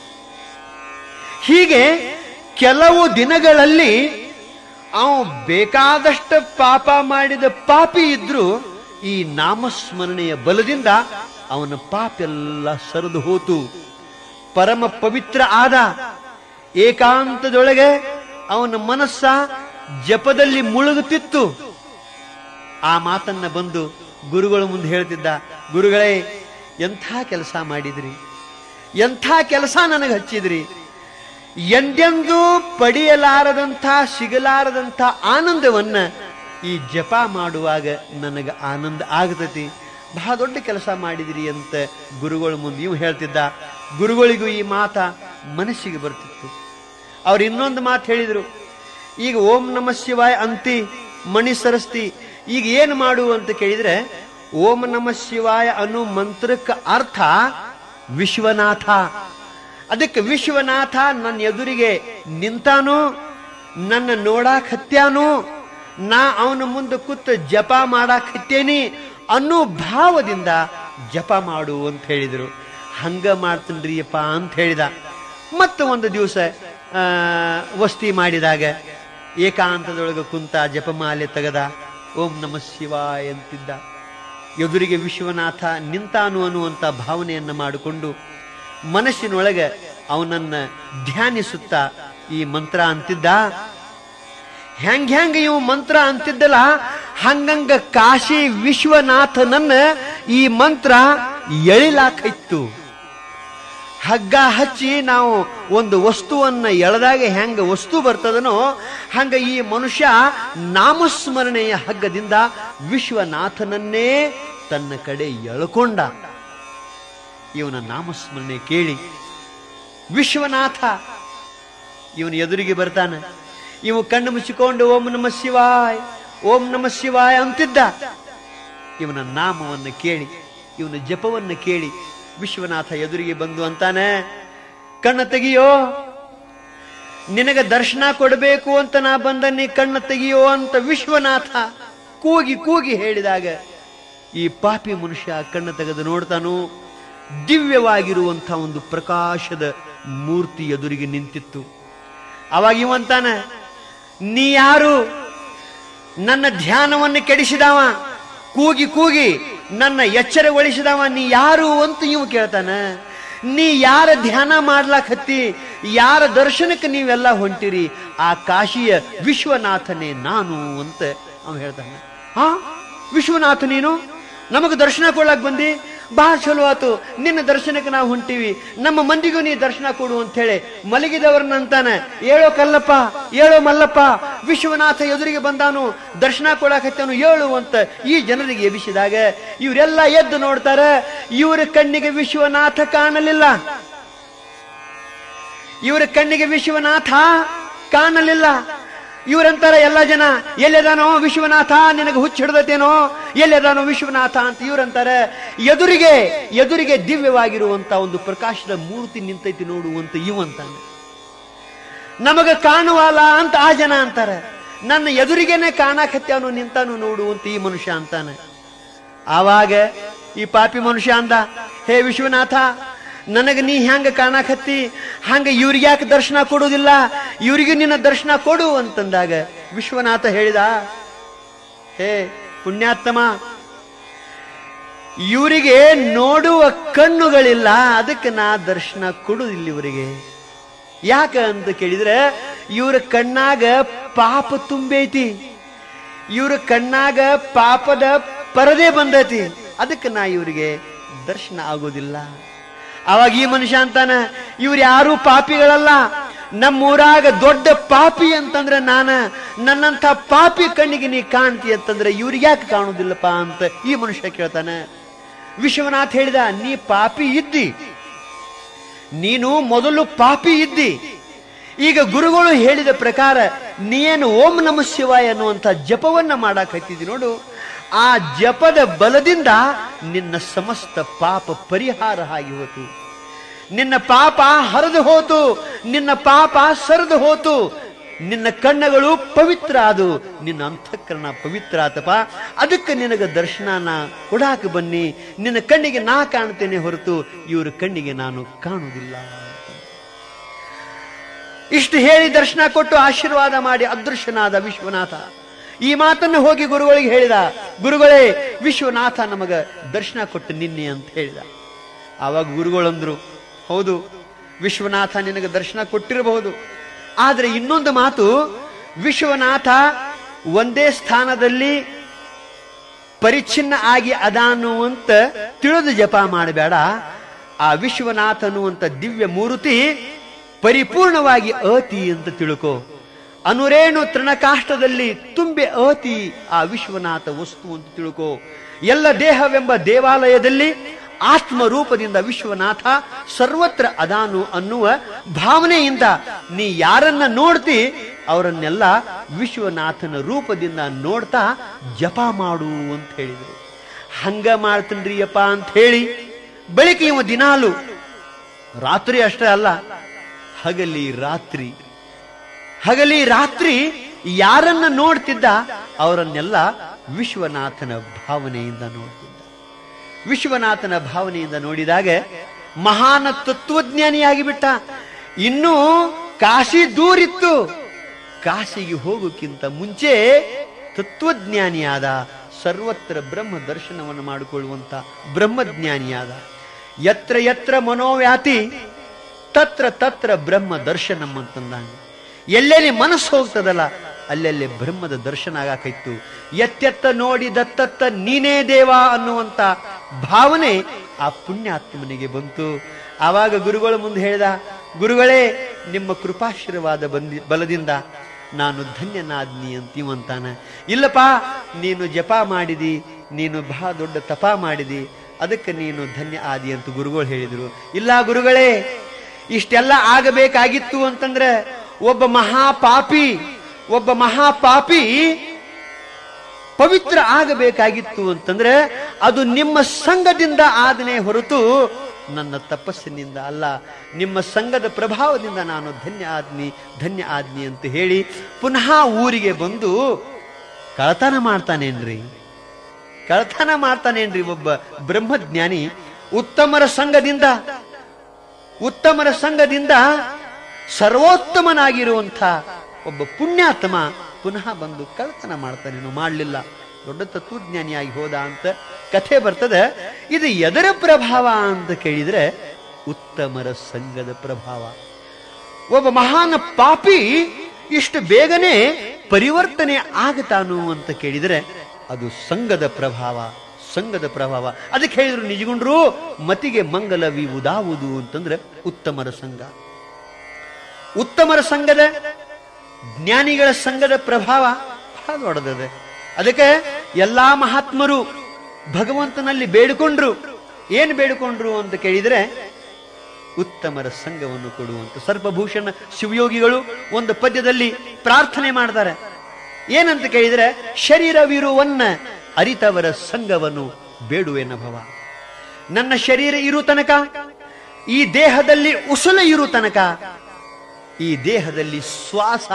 ಹೀಗೆ ಕೆಲವು ದಿನಗಳಲ್ಲಿ ಅವ ಬೇಕಾದಷ್ಟು ಪಾಪ ಮಾಡಿದ ಪಾಪಿ ಇದ್ರು ಈ ನಾಮಸ್ಮರಣೆಯ ಬಲದಿಂದ ಅವನ ಪಾಪ ಎಲ್ಲ ಸರಿದು ಹೋತು ಪರಮ ಪವಿತ್ರ ಆದ ಏಕಾಂತದೊಳಗೆ ಅವನ ಮನಸ್ಸ ಜಪದಲ್ಲಿ ಮುಳುಗುತ್ತಿತ್ತು ಆ ಮಾತನ್ನ ಬಂದು ಗುರುಗಳ ಮುಂದೆ ಹೇಳ್ತಿದ್ದ ಗುರುಗಳೇ ಎಂಥ ಕೆಲಸ ಮಾಡಿದ್ರಿ ಎಂಥ ಕೆಲಸ ನನಗೆ ಹಚ್ಚಿದ್ರಿ ಎಂದೆಂದೂ ಪಡೆಯಲಾರದಂಥ ಸಿಗಲಾರದಂಥ ಆನಂದವನ್ನ ಈ ಜಪ ಮಾಡುವಾಗ ನನಗೆ ಆನಂದ ಆಗತತಿ ಬಹಳ ದೊಡ್ಡ ಕೆಲಸ ಮಾಡಿದಿರಿ ಅಂತ ಗುರುಗಳ ಮುಂದೆ ಇವು ಹೇಳ್ತಿದ್ದ ಗುರುಗಳಿಗೂ ಈ ಮಾತ ಮನಸ್ಸಿಗೆ ಬರ್ತಿತ್ತು ಅವ್ರು ಇನ್ನೊಂದು ಮಾತು ಹೇಳಿದ್ರು ಈಗ ಓಂ ನಮ ಶಿವಾಯ ಅಂತಿ ಮಣಿ ಸರಸ್ತಿ ಈಗ ಏನು ಮಾಡು ಅಂತ ಕೇಳಿದ್ರೆ ಓಂ ನಮ ಶಿವಾಯ ಅನ್ನೋ ಮಂತ್ರಕ್ಕೆ ಅರ್ಥ ವಿಶ್ವನಾಥ ಅದಕ್ಕೆ ವಿಶ್ವನಾಥ ನನ್ನ ಎದುರಿಗೆ ನಿಂತಾನು ನನ್ನ ನೋಡಾಕ್ ಹತ್ಯಾನು ನಾ ಅವನ ಮುಂದೆ ಕೂತು ಜಪ ಮಾಡಾಕ್ ಹತ್ತೇನಿ ಅನ್ನೋ ಭಾವದಿಂದ ಜಪ ಮಾಡು ಅಂತ ಹೇಳಿದ್ರು ಹಂಗ ಮಾಡ್ತೀನ್ರಿಯಪ್ಪ ಅಂತ ಹೇಳಿದ ಮತ್ತೆ ಒಂದು ದಿವಸ ಆ, ವಸ್ತಿ ಮಾಡಿದಾಗ ಏಕಾಂತದೊಳಗೆ ಕುಂತ ಜಪಮಾಲೆ ತೆಗದ ಓಂ ನಮ ಶಿವಾಯ ಅಂತಿದ್ದ ಎದುರಿಗೆ ವಿಶ್ವನಾಥ ನಿಂತಾನು ಅನ್ನುವಂಥ ಭಾವನೆಯನ್ನ ಮಾಡಿಕೊಂಡು ಮನಸ್ಸಿನೊಳಗೆ ಅವನನ್ನ ಧ್ಯಾನಿಸುತ್ತಾ ಈ ಮಂತ್ರ ಅಂತಿದ್ದ ಹೆಂಗ್ ಹೆಂಗ ಇವು ಮಂತ್ರ ಅಂತಿದ್ದಲ್ಲ ಹಂಗಂಗ ಕಾಶಿ ವಿಶ್ವನಾಥನನ್ನ ಈ ಮಂತ್ರ ಎಳಿಲಾಕೈತ್ತು ಹಗ್ಗ ಹಚ್ಚಿ ನಾವು ಒಂದು ವಸ್ತುವನ್ನ ಎಳೆದಾಗ ಹೆಂಗ ವಸ್ತು ಬರ್ತದನೋ ಹಂಗ ಈ ಮನುಷ್ಯ ನಾಮಸ್ಮರಣೆಯ ಹಗ್ಗದಿಂದ ವಿಶ್ವನಾಥನನ್ನೇ ತನ್ನ ಕಡೆ ಎಳ್ಕೊಂಡ ಇವನ ನಾಮಸ್ಮರಣೆ ಕೇಳಿ ವಿಶ್ವನಾಥ ಇವನ ಎದುರಿಗೆ ಬರ್ತಾನೆ ಇವು ಕಣ್ಣು ಮುಚ್ಚಿಕೊಂಡು ಓಂ ನಮ ಶಿವಾಯ್ ಓಂ ನಮ ಶಿವಾಯ್ ಅಂತಿದ್ದ ಇವನ ನಾಮವನ್ನು ಕೇಳಿ ಇವನ ಜಪವನ್ನು ಕೇಳಿ ವಿಶ್ವನಾಥ ಎದುರಿಗೆ ಬಂದು ಅಂತಾನೆ ಕಣ್ಣ ತೆಗಿಯೋ ನಿನಗೆ ದರ್ಶನ ಕೊಡಬೇಕು ಅಂತ ನಾ ಬಂದ ನೀ ಕಣ್ಣ ತೆಗಿಯೋ ಅಂತ ವಿಶ್ವನಾಥ ಕೂಗಿ ಕೂಗಿ ಹೇಳಿದಾಗ ಈ ಪಾಪಿ ಮನುಷ್ಯ ಕಣ್ಣ ತೆಗೆದು ನೋಡ್ತಾನು ದಿವ್ಯವಾಗಿರುವಂಥ ಒಂದು ಪ್ರಕಾಶದ ಮೂರ್ತಿ ಎದುರಿಗೆ ನಿಂತಿತ್ತು ಅವಾಗ ಇವಂತಾನ ನೀ ಯಾರು ನನ್ನ ಧ್ಯಾನವನ್ನು ಕೆಡಿಸಿದವ ಕೂಗಿ ಕೂಗಿ ನನ್ನ ಎಚ್ಚರಗೊಳಿಸಿದವ ನೀ ಯಾರು ಅಂತ ಇವು ಕೇಳ್ತಾನ ನೀ ಯಾರ ಧ್ಯಾನ ಮಾಡ್ಲಾಕ್ ಹತ್ತಿ ಯಾರ ದರ್ಶನಕ್ಕೆ ನೀವೆಲ್ಲ ಹೊಂಟಿರಿ ಆ ಕಾಶಿಯ ವಿಶ್ವನಾಥನೇ ನಾನು ಅಂತ ಅವ ಹೇಳ್ತಾನೆ ಹಾ ವಿಶ್ವನಾಥ ನೀನು ನಮಗೆ ದರ್ಶನ ಕೊಡ್ಲಾಕ್ ಬಂದಿ ಬಹಳ ಚಲೋ ಆತು ನಿನ್ನ ದರ್ಶನಕ್ಕೆ ನಾವು ಹೊಂಟಿವಿ ನಮ್ಮ ಮಂದಿಗೂ ನೀ ದರ್ಶನ ಕೊಡು ಅಂತ ಹೇಳಿ ಮಲಗಿದವ್ರನ್ನ ಅಂತಾನೆ ಏಳೋ ಕಲ್ಲಪ್ಪ ಏಳೋ ಮಲ್ಲಪ್ಪ ವಿಶ್ವನಾಥ ಎದುರಿಗೆ ಬಂದಾನು ದರ್ಶನ ಕೊಡಾಕತ್ತವನು ಏಳು ಅಂತ ಈ ಜನರಿಗೆ ಎಬಿಸಿದಾಗ ಇವರೆಲ್ಲ ಎದ್ದು ನೋಡ್ತಾರೆ ಇವರ ಕಣ್ಣಿಗೆ ವಿಶ್ವನಾಥ ಕಾಣಲಿಲ್ಲ ಇವರ ಕಣ್ಣಿಗೆ ವಿಶ್ವನಾಥ ಕಾಣಲಿಲ್ಲ ಇವರಂತಾರ ಎಲ್ಲ ಜನ ಎಲ್ಲೆದಾನೋ ವಿಶ್ವನಾಥ ನಿನಗೆ ಹುಚ್ಚ ಹಿಡ್ದತೇನೋ ಎಲ್ಲೆದಾನೋ ವಿಶ್ವನಾಥ ಅಂತ ಇವರಂತಾರೆ ಎದುರಿಗೆ ಎದುರಿಗೆ ದಿವ್ಯವಾಗಿರುವಂತ ಒಂದು ಪ್ರಕಾಶದ ಮೂರ್ತಿ ನಿಂತೈತಿ ನೋಡುವಂತ ಇವಂತಾನೆ ನಮಗ ಕಾಣುವಲ್ಲ ಅಂತ ಆ ಜನ ಅಂತಾರೆ ನನ್ನ ಎದುರಿಗೇನೆ ಕಾಣಾಕತ್ಯಾನು ನಿಂತಾನು ನೋಡುವಂತ ಈ ಮನುಷ್ಯ ಅಂತಾನೆ ಆವಾಗ ಈ ಪಾಪಿ ಮನುಷ್ಯ ಅಂದ ಹೇ ವಿಶ್ವನಾಥ ನನಗೆ ನೀ ಹೆಂಗ ಕಾಣಾಕತ್ತಿ ಹಂಗ ಇವ್ರಿಗೆ ಯಾಕೆ ದರ್ಶನ ಕೊಡುವುದಿಲ್ಲ ಇವ್ರಿಗೆ ನಿನ್ನ ದರ್ಶನ ಕೊಡು ಅಂತಂದಾಗ ವಿಶ್ವನಾಥ ಹೇಳಿದ ಹೇ ಪುಣ್ಯಾತ್ಮ ಇವರಿಗೆ ನೋಡುವ ಕಣ್ಣುಗಳಿಲ್ಲ ಅದಕ್ಕೆ ನಾ ದರ್ಶನ ಕೊಡುವುದಿಲ್ಲ ಇವರಿಗೆ ಯಾಕ ಅಂತ ಕೇಳಿದ್ರೆ ಇವ್ರ ಕಣ್ಣಾಗ ಪಾಪ ತುಂಬೈತಿ ಇವ್ರ ಕಣ್ಣಾಗ ಪಾಪದ ಪರದೆ ಬಂದೈತಿ ಅದಕ್ಕೆ ನಾ ಇವರಿಗೆ ದರ್ಶನ ಆಗೋದಿಲ್ಲ ಅವಾಗ ಈ ಮನುಷ್ಯ ಅಂತಾನ ಇವ್ರು ಯಾರು ಪಾಪಿಗಳಲ್ಲ ನಮ್ಮೂರಾಗ ದೊಡ್ಡ ಪಾಪಿ ಅಂತಂದ್ರೆ ನಾನ ನನ್ನಂಥ ಪಾಪಿ ಕಣ್ಣಿಗೆ ನೀ ಕಾಣ್ತಿ ಅಂತಂದ್ರೆ ಇವ್ರಿಗೆ ಯಾಕೆ ಕಾಣುದಿಲ್ಲಪ್ಪ ಅಂತ ಈ ಮನುಷ್ಯ ಕೇಳ್ತಾನೆ ವಿಶ್ವನಾಥ್ ಹೇಳಿದ ನೀ ಪಾಪಿ ಇದ್ದಿ ನೀನು ಮೊದಲು ಪಾಪಿ ಇದ್ದಿ ಈಗ ಗುರುಗಳು ಹೇಳಿದ ಪ್ರಕಾರ ನೀನು ಓಂ ನಮ ಶಿವಾಯ ಅನ್ನುವಂಥ ಜಪವನ್ನ ಮಾಡಕ್ ಹತ್ತಿದ್ದಿ ನೋಡು ಆ ಜಪದ ಬಲದಿಂದ ನಿನ್ನ ಸಮಸ್ತ ಪಾಪ ಪರಿಹಾರ ಆಗಿ ಹೋತು ನಿನ್ನ ಪಾಪ ಹರಿದು ಹೋತು ನಿನ್ನ ಪಾಪ ಸರಿದು ಹೋತು ನಿನ್ನ ಕಣ್ಣುಗಳು ಪವಿತ್ರ ಆದು ನಿನ್ನ ಅಂತಃಕರಣ ಪವಿತ್ರ ಆತಪ್ಪ ಅದಕ್ಕೆ ನಿನಗೆ ದರ್ಶನ ಕೊಡಾಕ ಬನ್ನಿ ನಿನ್ನ ಕಣ್ಣಿಗೆ ನಾ ಕಾಣ್ತೇನೆ ಹೊರತು ಇವ್ರ ಕಣ್ಣಿಗೆ ನಾನು ಕಾಣುವುದಿಲ್ಲ ಇಷ್ಟು ಹೇಳಿ ದರ್ಶನ ಕೊಟ್ಟು ಆಶೀರ್ವಾದ ಮಾಡಿ ಅದೃಶ್ಯನಾದ ವಿಶ್ವನಾಥ ಈ ಮಾತನ್ನು ಹೋಗಿ ಗುರುಗಳಿಗೆ ಹೇಳಿದ ಗುರುಗಳೇ ವಿಶ್ವನಾಥ ನಮಗ ದರ್ಶನ ಕೊಟ್ಟು ನಿನ್ನೆ ಅಂತ ಹೇಳಿದ ಆವಾಗ ಗುರುಗಳಂದ್ರು ಹೌದು ವಿಶ್ವನಾಥ ನಿನಗೆ ದರ್ಶನ ಕೊಟ್ಟಿರಬಹುದು ಆದ್ರೆ ಇನ್ನೊಂದು ಮಾತು ವಿಶ್ವನಾಥ ಒಂದೇ ಸ್ಥಾನದಲ್ಲಿ ಪರಿಚ್ಛಿನ್ನ ಆಗಿ ಅದಾನು ಅಂತ ತಿಳಿದು ಜಪ ಮಾಡಬೇಡ ಆ ವಿಶ್ವನಾಥ ಅನ್ನುವಂತ ದಿವ್ಯ ಮೂರ್ತಿ ಪರಿಪೂರ್ಣವಾಗಿ ಅತಿ ಅಂತ ತಿಳ್ಕೋ ಅನುರೇಣು ತೃಣಕಾಷ್ಟದಲ್ಲಿ ತುಂಬೆ ಅತಿ ಆ ವಿಶ್ವನಾಥ ವಸ್ತು ಅಂತ ತಿಳ್ಕೋ ಎಲ್ಲ ದೇಹವೆಂಬ ದೇವಾಲಯದಲ್ಲಿ ಆತ್ಮ ರೂಪದಿಂದ ವಿಶ್ವನಾಥ ಸರ್ವತ್ರ ಅದಾನು ಅನ್ನುವ ಭಾವನೆಯಿಂದ ನೀ ಯಾರನ್ನ ನೋಡ್ತಿ ಅವರನ್ನೆಲ್ಲ ವಿಶ್ವನಾಥನ ರೂಪದಿಂದ ನೋಡ್ತಾ ಜಪ ಮಾಡು ಅಂತ ಹೇಳಿದರು ಹಂಗ ಮಾಡ್ತನ್ರಿಯಪ್ಪ ಅಂತ ಹೇಳಿ ಬಳಿಕ ಇವ ದಿನಾಲು ರಾತ್ರಿ ಅಷ್ಟೇ ಅಲ್ಲ ಹಗಲಿ ರಾತ್ರಿ ಹಗಲಿ ರಾತ್ರಿ ಯಾರನ್ನ ನೋಡ್ತಿದ್ದ ಅವರನ್ನೆಲ್ಲ ವಿಶ್ವನಾಥನ ಭಾವನೆಯಿಂದ ನೋಡ್ತಿದ್ದ ವಿಶ್ವನಾಥನ ಭಾವನೆಯಿಂದ ನೋಡಿದಾಗ ಮಹಾನ ತತ್ವಜ್ಞಾನಿಯಾಗಿ ಬಿಟ್ಟ ಇನ್ನೂ ಕಾಶಿ ದೂರಿತ್ತು ಕಾಶಿಗೆ ಹೋಗೋಕ್ಕಿಂತ ಮುಂಚೆ ತತ್ವಜ್ಞಾನಿಯಾದ ಸರ್ವತ್ರ ಬ್ರಹ್ಮ ದರ್ಶನವನ್ನು ಮಾಡಿಕೊಳ್ಳುವಂತ ಬ್ರಹ್ಮಜ್ಞಾನಿಯಾದ ಯತ್ರ ಯತ್ರ ಮನೋವ್ಯಾತಿ ತತ್ರ ತತ್ರ ಬ್ರಹ್ಮ ದರ್ಶನಂ ಅಂತಂದಾನೆ ಎಲ್ಲೆಲ್ಲಿ ಮನಸ್ಸು ಹೋಗ್ತದಲ್ಲ ಅಲ್ಲೆಲ್ಲಿ ಬ್ರಹ್ಮದ ದರ್ಶನ ಆಗಾಕೈತು ಎತ್ತೆತ್ತ ನೋಡಿ ದತ್ತತ್ತ ನೀನೇ ದೇವ ಅನ್ನುವಂತ ಭಾವನೆ ಆ ಪುಣ್ಯಾತ್ಮನಿಗೆ ಬಂತು ಆವಾಗ ಗುರುಗಳು ಮುಂದೆ ಹೇಳಿದ ಗುರುಗಳೇ ನಿಮ್ಮ ಕೃಪಾಶೀರ್ವಾದ ಬಂದಿ ಬಲದಿಂದ ನಾನು ಧನ್ಯನಾದ್ನಿ ಅಂತೀವಂತಾನ ಇಲ್ಲಪ್ಪ ನೀನು ಜಪ ಮಾಡಿದಿ ನೀನು ಬಹಳ ದೊಡ್ಡ ತಪ ಮಾಡಿದಿ ಅದಕ್ಕೆ ನೀನು ಧನ್ಯ ಆದಿ ಅಂತ ಗುರುಗಳು ಹೇಳಿದರು ಇಲ್ಲ ಗುರುಗಳೇ ಇಷ್ಟೆಲ್ಲ ಆಗಬೇಕಾಗಿತ್ತು ಅಂತಂದ್ರೆ ಒಬ್ಬ ಮಹಾಪಾಪಿ ಒಬ್ಬ ಮಹಾಪಾಪಿ ಪವಿತ್ರ ಆಗಬೇಕಾಗಿತ್ತು ಅಂತಂದ್ರೆ ಅದು ನಿಮ್ಮ ಸಂಘದಿಂದ ಆದನೆ ಹೊರತು ನನ್ನ ತಪಸ್ಸಿನಿಂದ ಅಲ್ಲ ನಿಮ್ಮ ಸಂಘದ ಪ್ರಭಾವದಿಂದ ನಾನು ಧನ್ಯ ಆದ್ನಿ ಧನ್ಯ ಆದ್ನಿ ಅಂತ ಹೇಳಿ ಪುನಃ ಊರಿಗೆ ಬಂದು ಕಳತನ ಮಾಡ್ತಾನೇನ್ರಿ ಕಳತನ ಮಾಡ್ತಾನೇನ್ರಿ ಒಬ್ಬ ಬ್ರಹ್ಮಜ್ಞಾನಿ ಉತ್ತಮರ ಸಂಘದಿಂದ ಉತ್ತಮರ ಸಂಘದಿಂದ ಸರ್ವೋತ್ತಮನಾಗಿರುವಂಥ ಒಬ್ಬ ಪುಣ್ಯಾತ್ಮ ಪುನಃ ಬಂದು ಕಳ್ತನ ಮಾಡ್ತಾನೇನು ಮಾಡಲಿಲ್ಲ ದೊಡ್ಡ ತತ್ವಜ್ಞಾನಿಯಾಗಿ ಹೋದ ಅಂತ ಕಥೆ ಬರ್ತದೆ ಇದು ಎದರ ಪ್ರಭಾವ ಅಂತ ಕೇಳಿದ್ರೆ ಉತ್ತಮರ ಸಂಘದ ಪ್ರಭಾವ ಒಬ್ಬ ಮಹಾನ್ ಪಾಪಿ ಇಷ್ಟು ಬೇಗನೆ ಪರಿವರ್ತನೆ ಆಗತಾನು ಅಂತ ಕೇಳಿದರೆ ಅದು ಸಂಘದ ಪ್ರಭಾವ ಸಂಘದ ಪ್ರಭಾವ ಅದಕ್ಕೆ ಹೇಳಿದ್ರು ನಿಜಗುಂಡ್ರು ಮತಿಗೆ ಮಂಗಲವಿವುದಾವುದು ಅಂತಂದ್ರೆ ಉತ್ತಮರ ಸಂಘ ಉತ್ತಮರ ಸಂಘದ ಜ್ಞಾನಿಗಳ ಸಂಘದ ಪ್ರಭಾವ ಬಹಳ ದೊಡ್ಡದಿದೆ ಅದಕ್ಕೆ ಎಲ್ಲಾ ಮಹಾತ್ಮರು ಭಗವಂತನಲ್ಲಿ ಬೇಡಿಕೊಂಡ್ರು ಏನು ಬೇಡಿಕೊಂಡ್ರು ಅಂತ ಕೇಳಿದ್ರೆ ಉತ್ತಮರ ಸಂಘವನ್ನು ಕೊಡುವಂತ ಸರ್ಪಭೂಷಣ ಶಿವಯೋಗಿಗಳು ಒಂದು ಪದ್ಯದಲ್ಲಿ ಪ್ರಾರ್ಥನೆ ಮಾಡ್ತಾರೆ ಏನಂತ ಕೇಳಿದ್ರೆ ಶರೀರವಿರುವನ್ನ ಅರಿತವರ ಸಂಘವನ್ನು ಬೇಡುವೆನ ಭವ ನನ್ನ ಶರೀರ ಇರು ತನಕ ಈ ದೇಹದಲ್ಲಿ ಉಸುಲ ಇರು ತನಕ ಈ ದೇಹದಲ್ಲಿ ಶ್ವಾಸ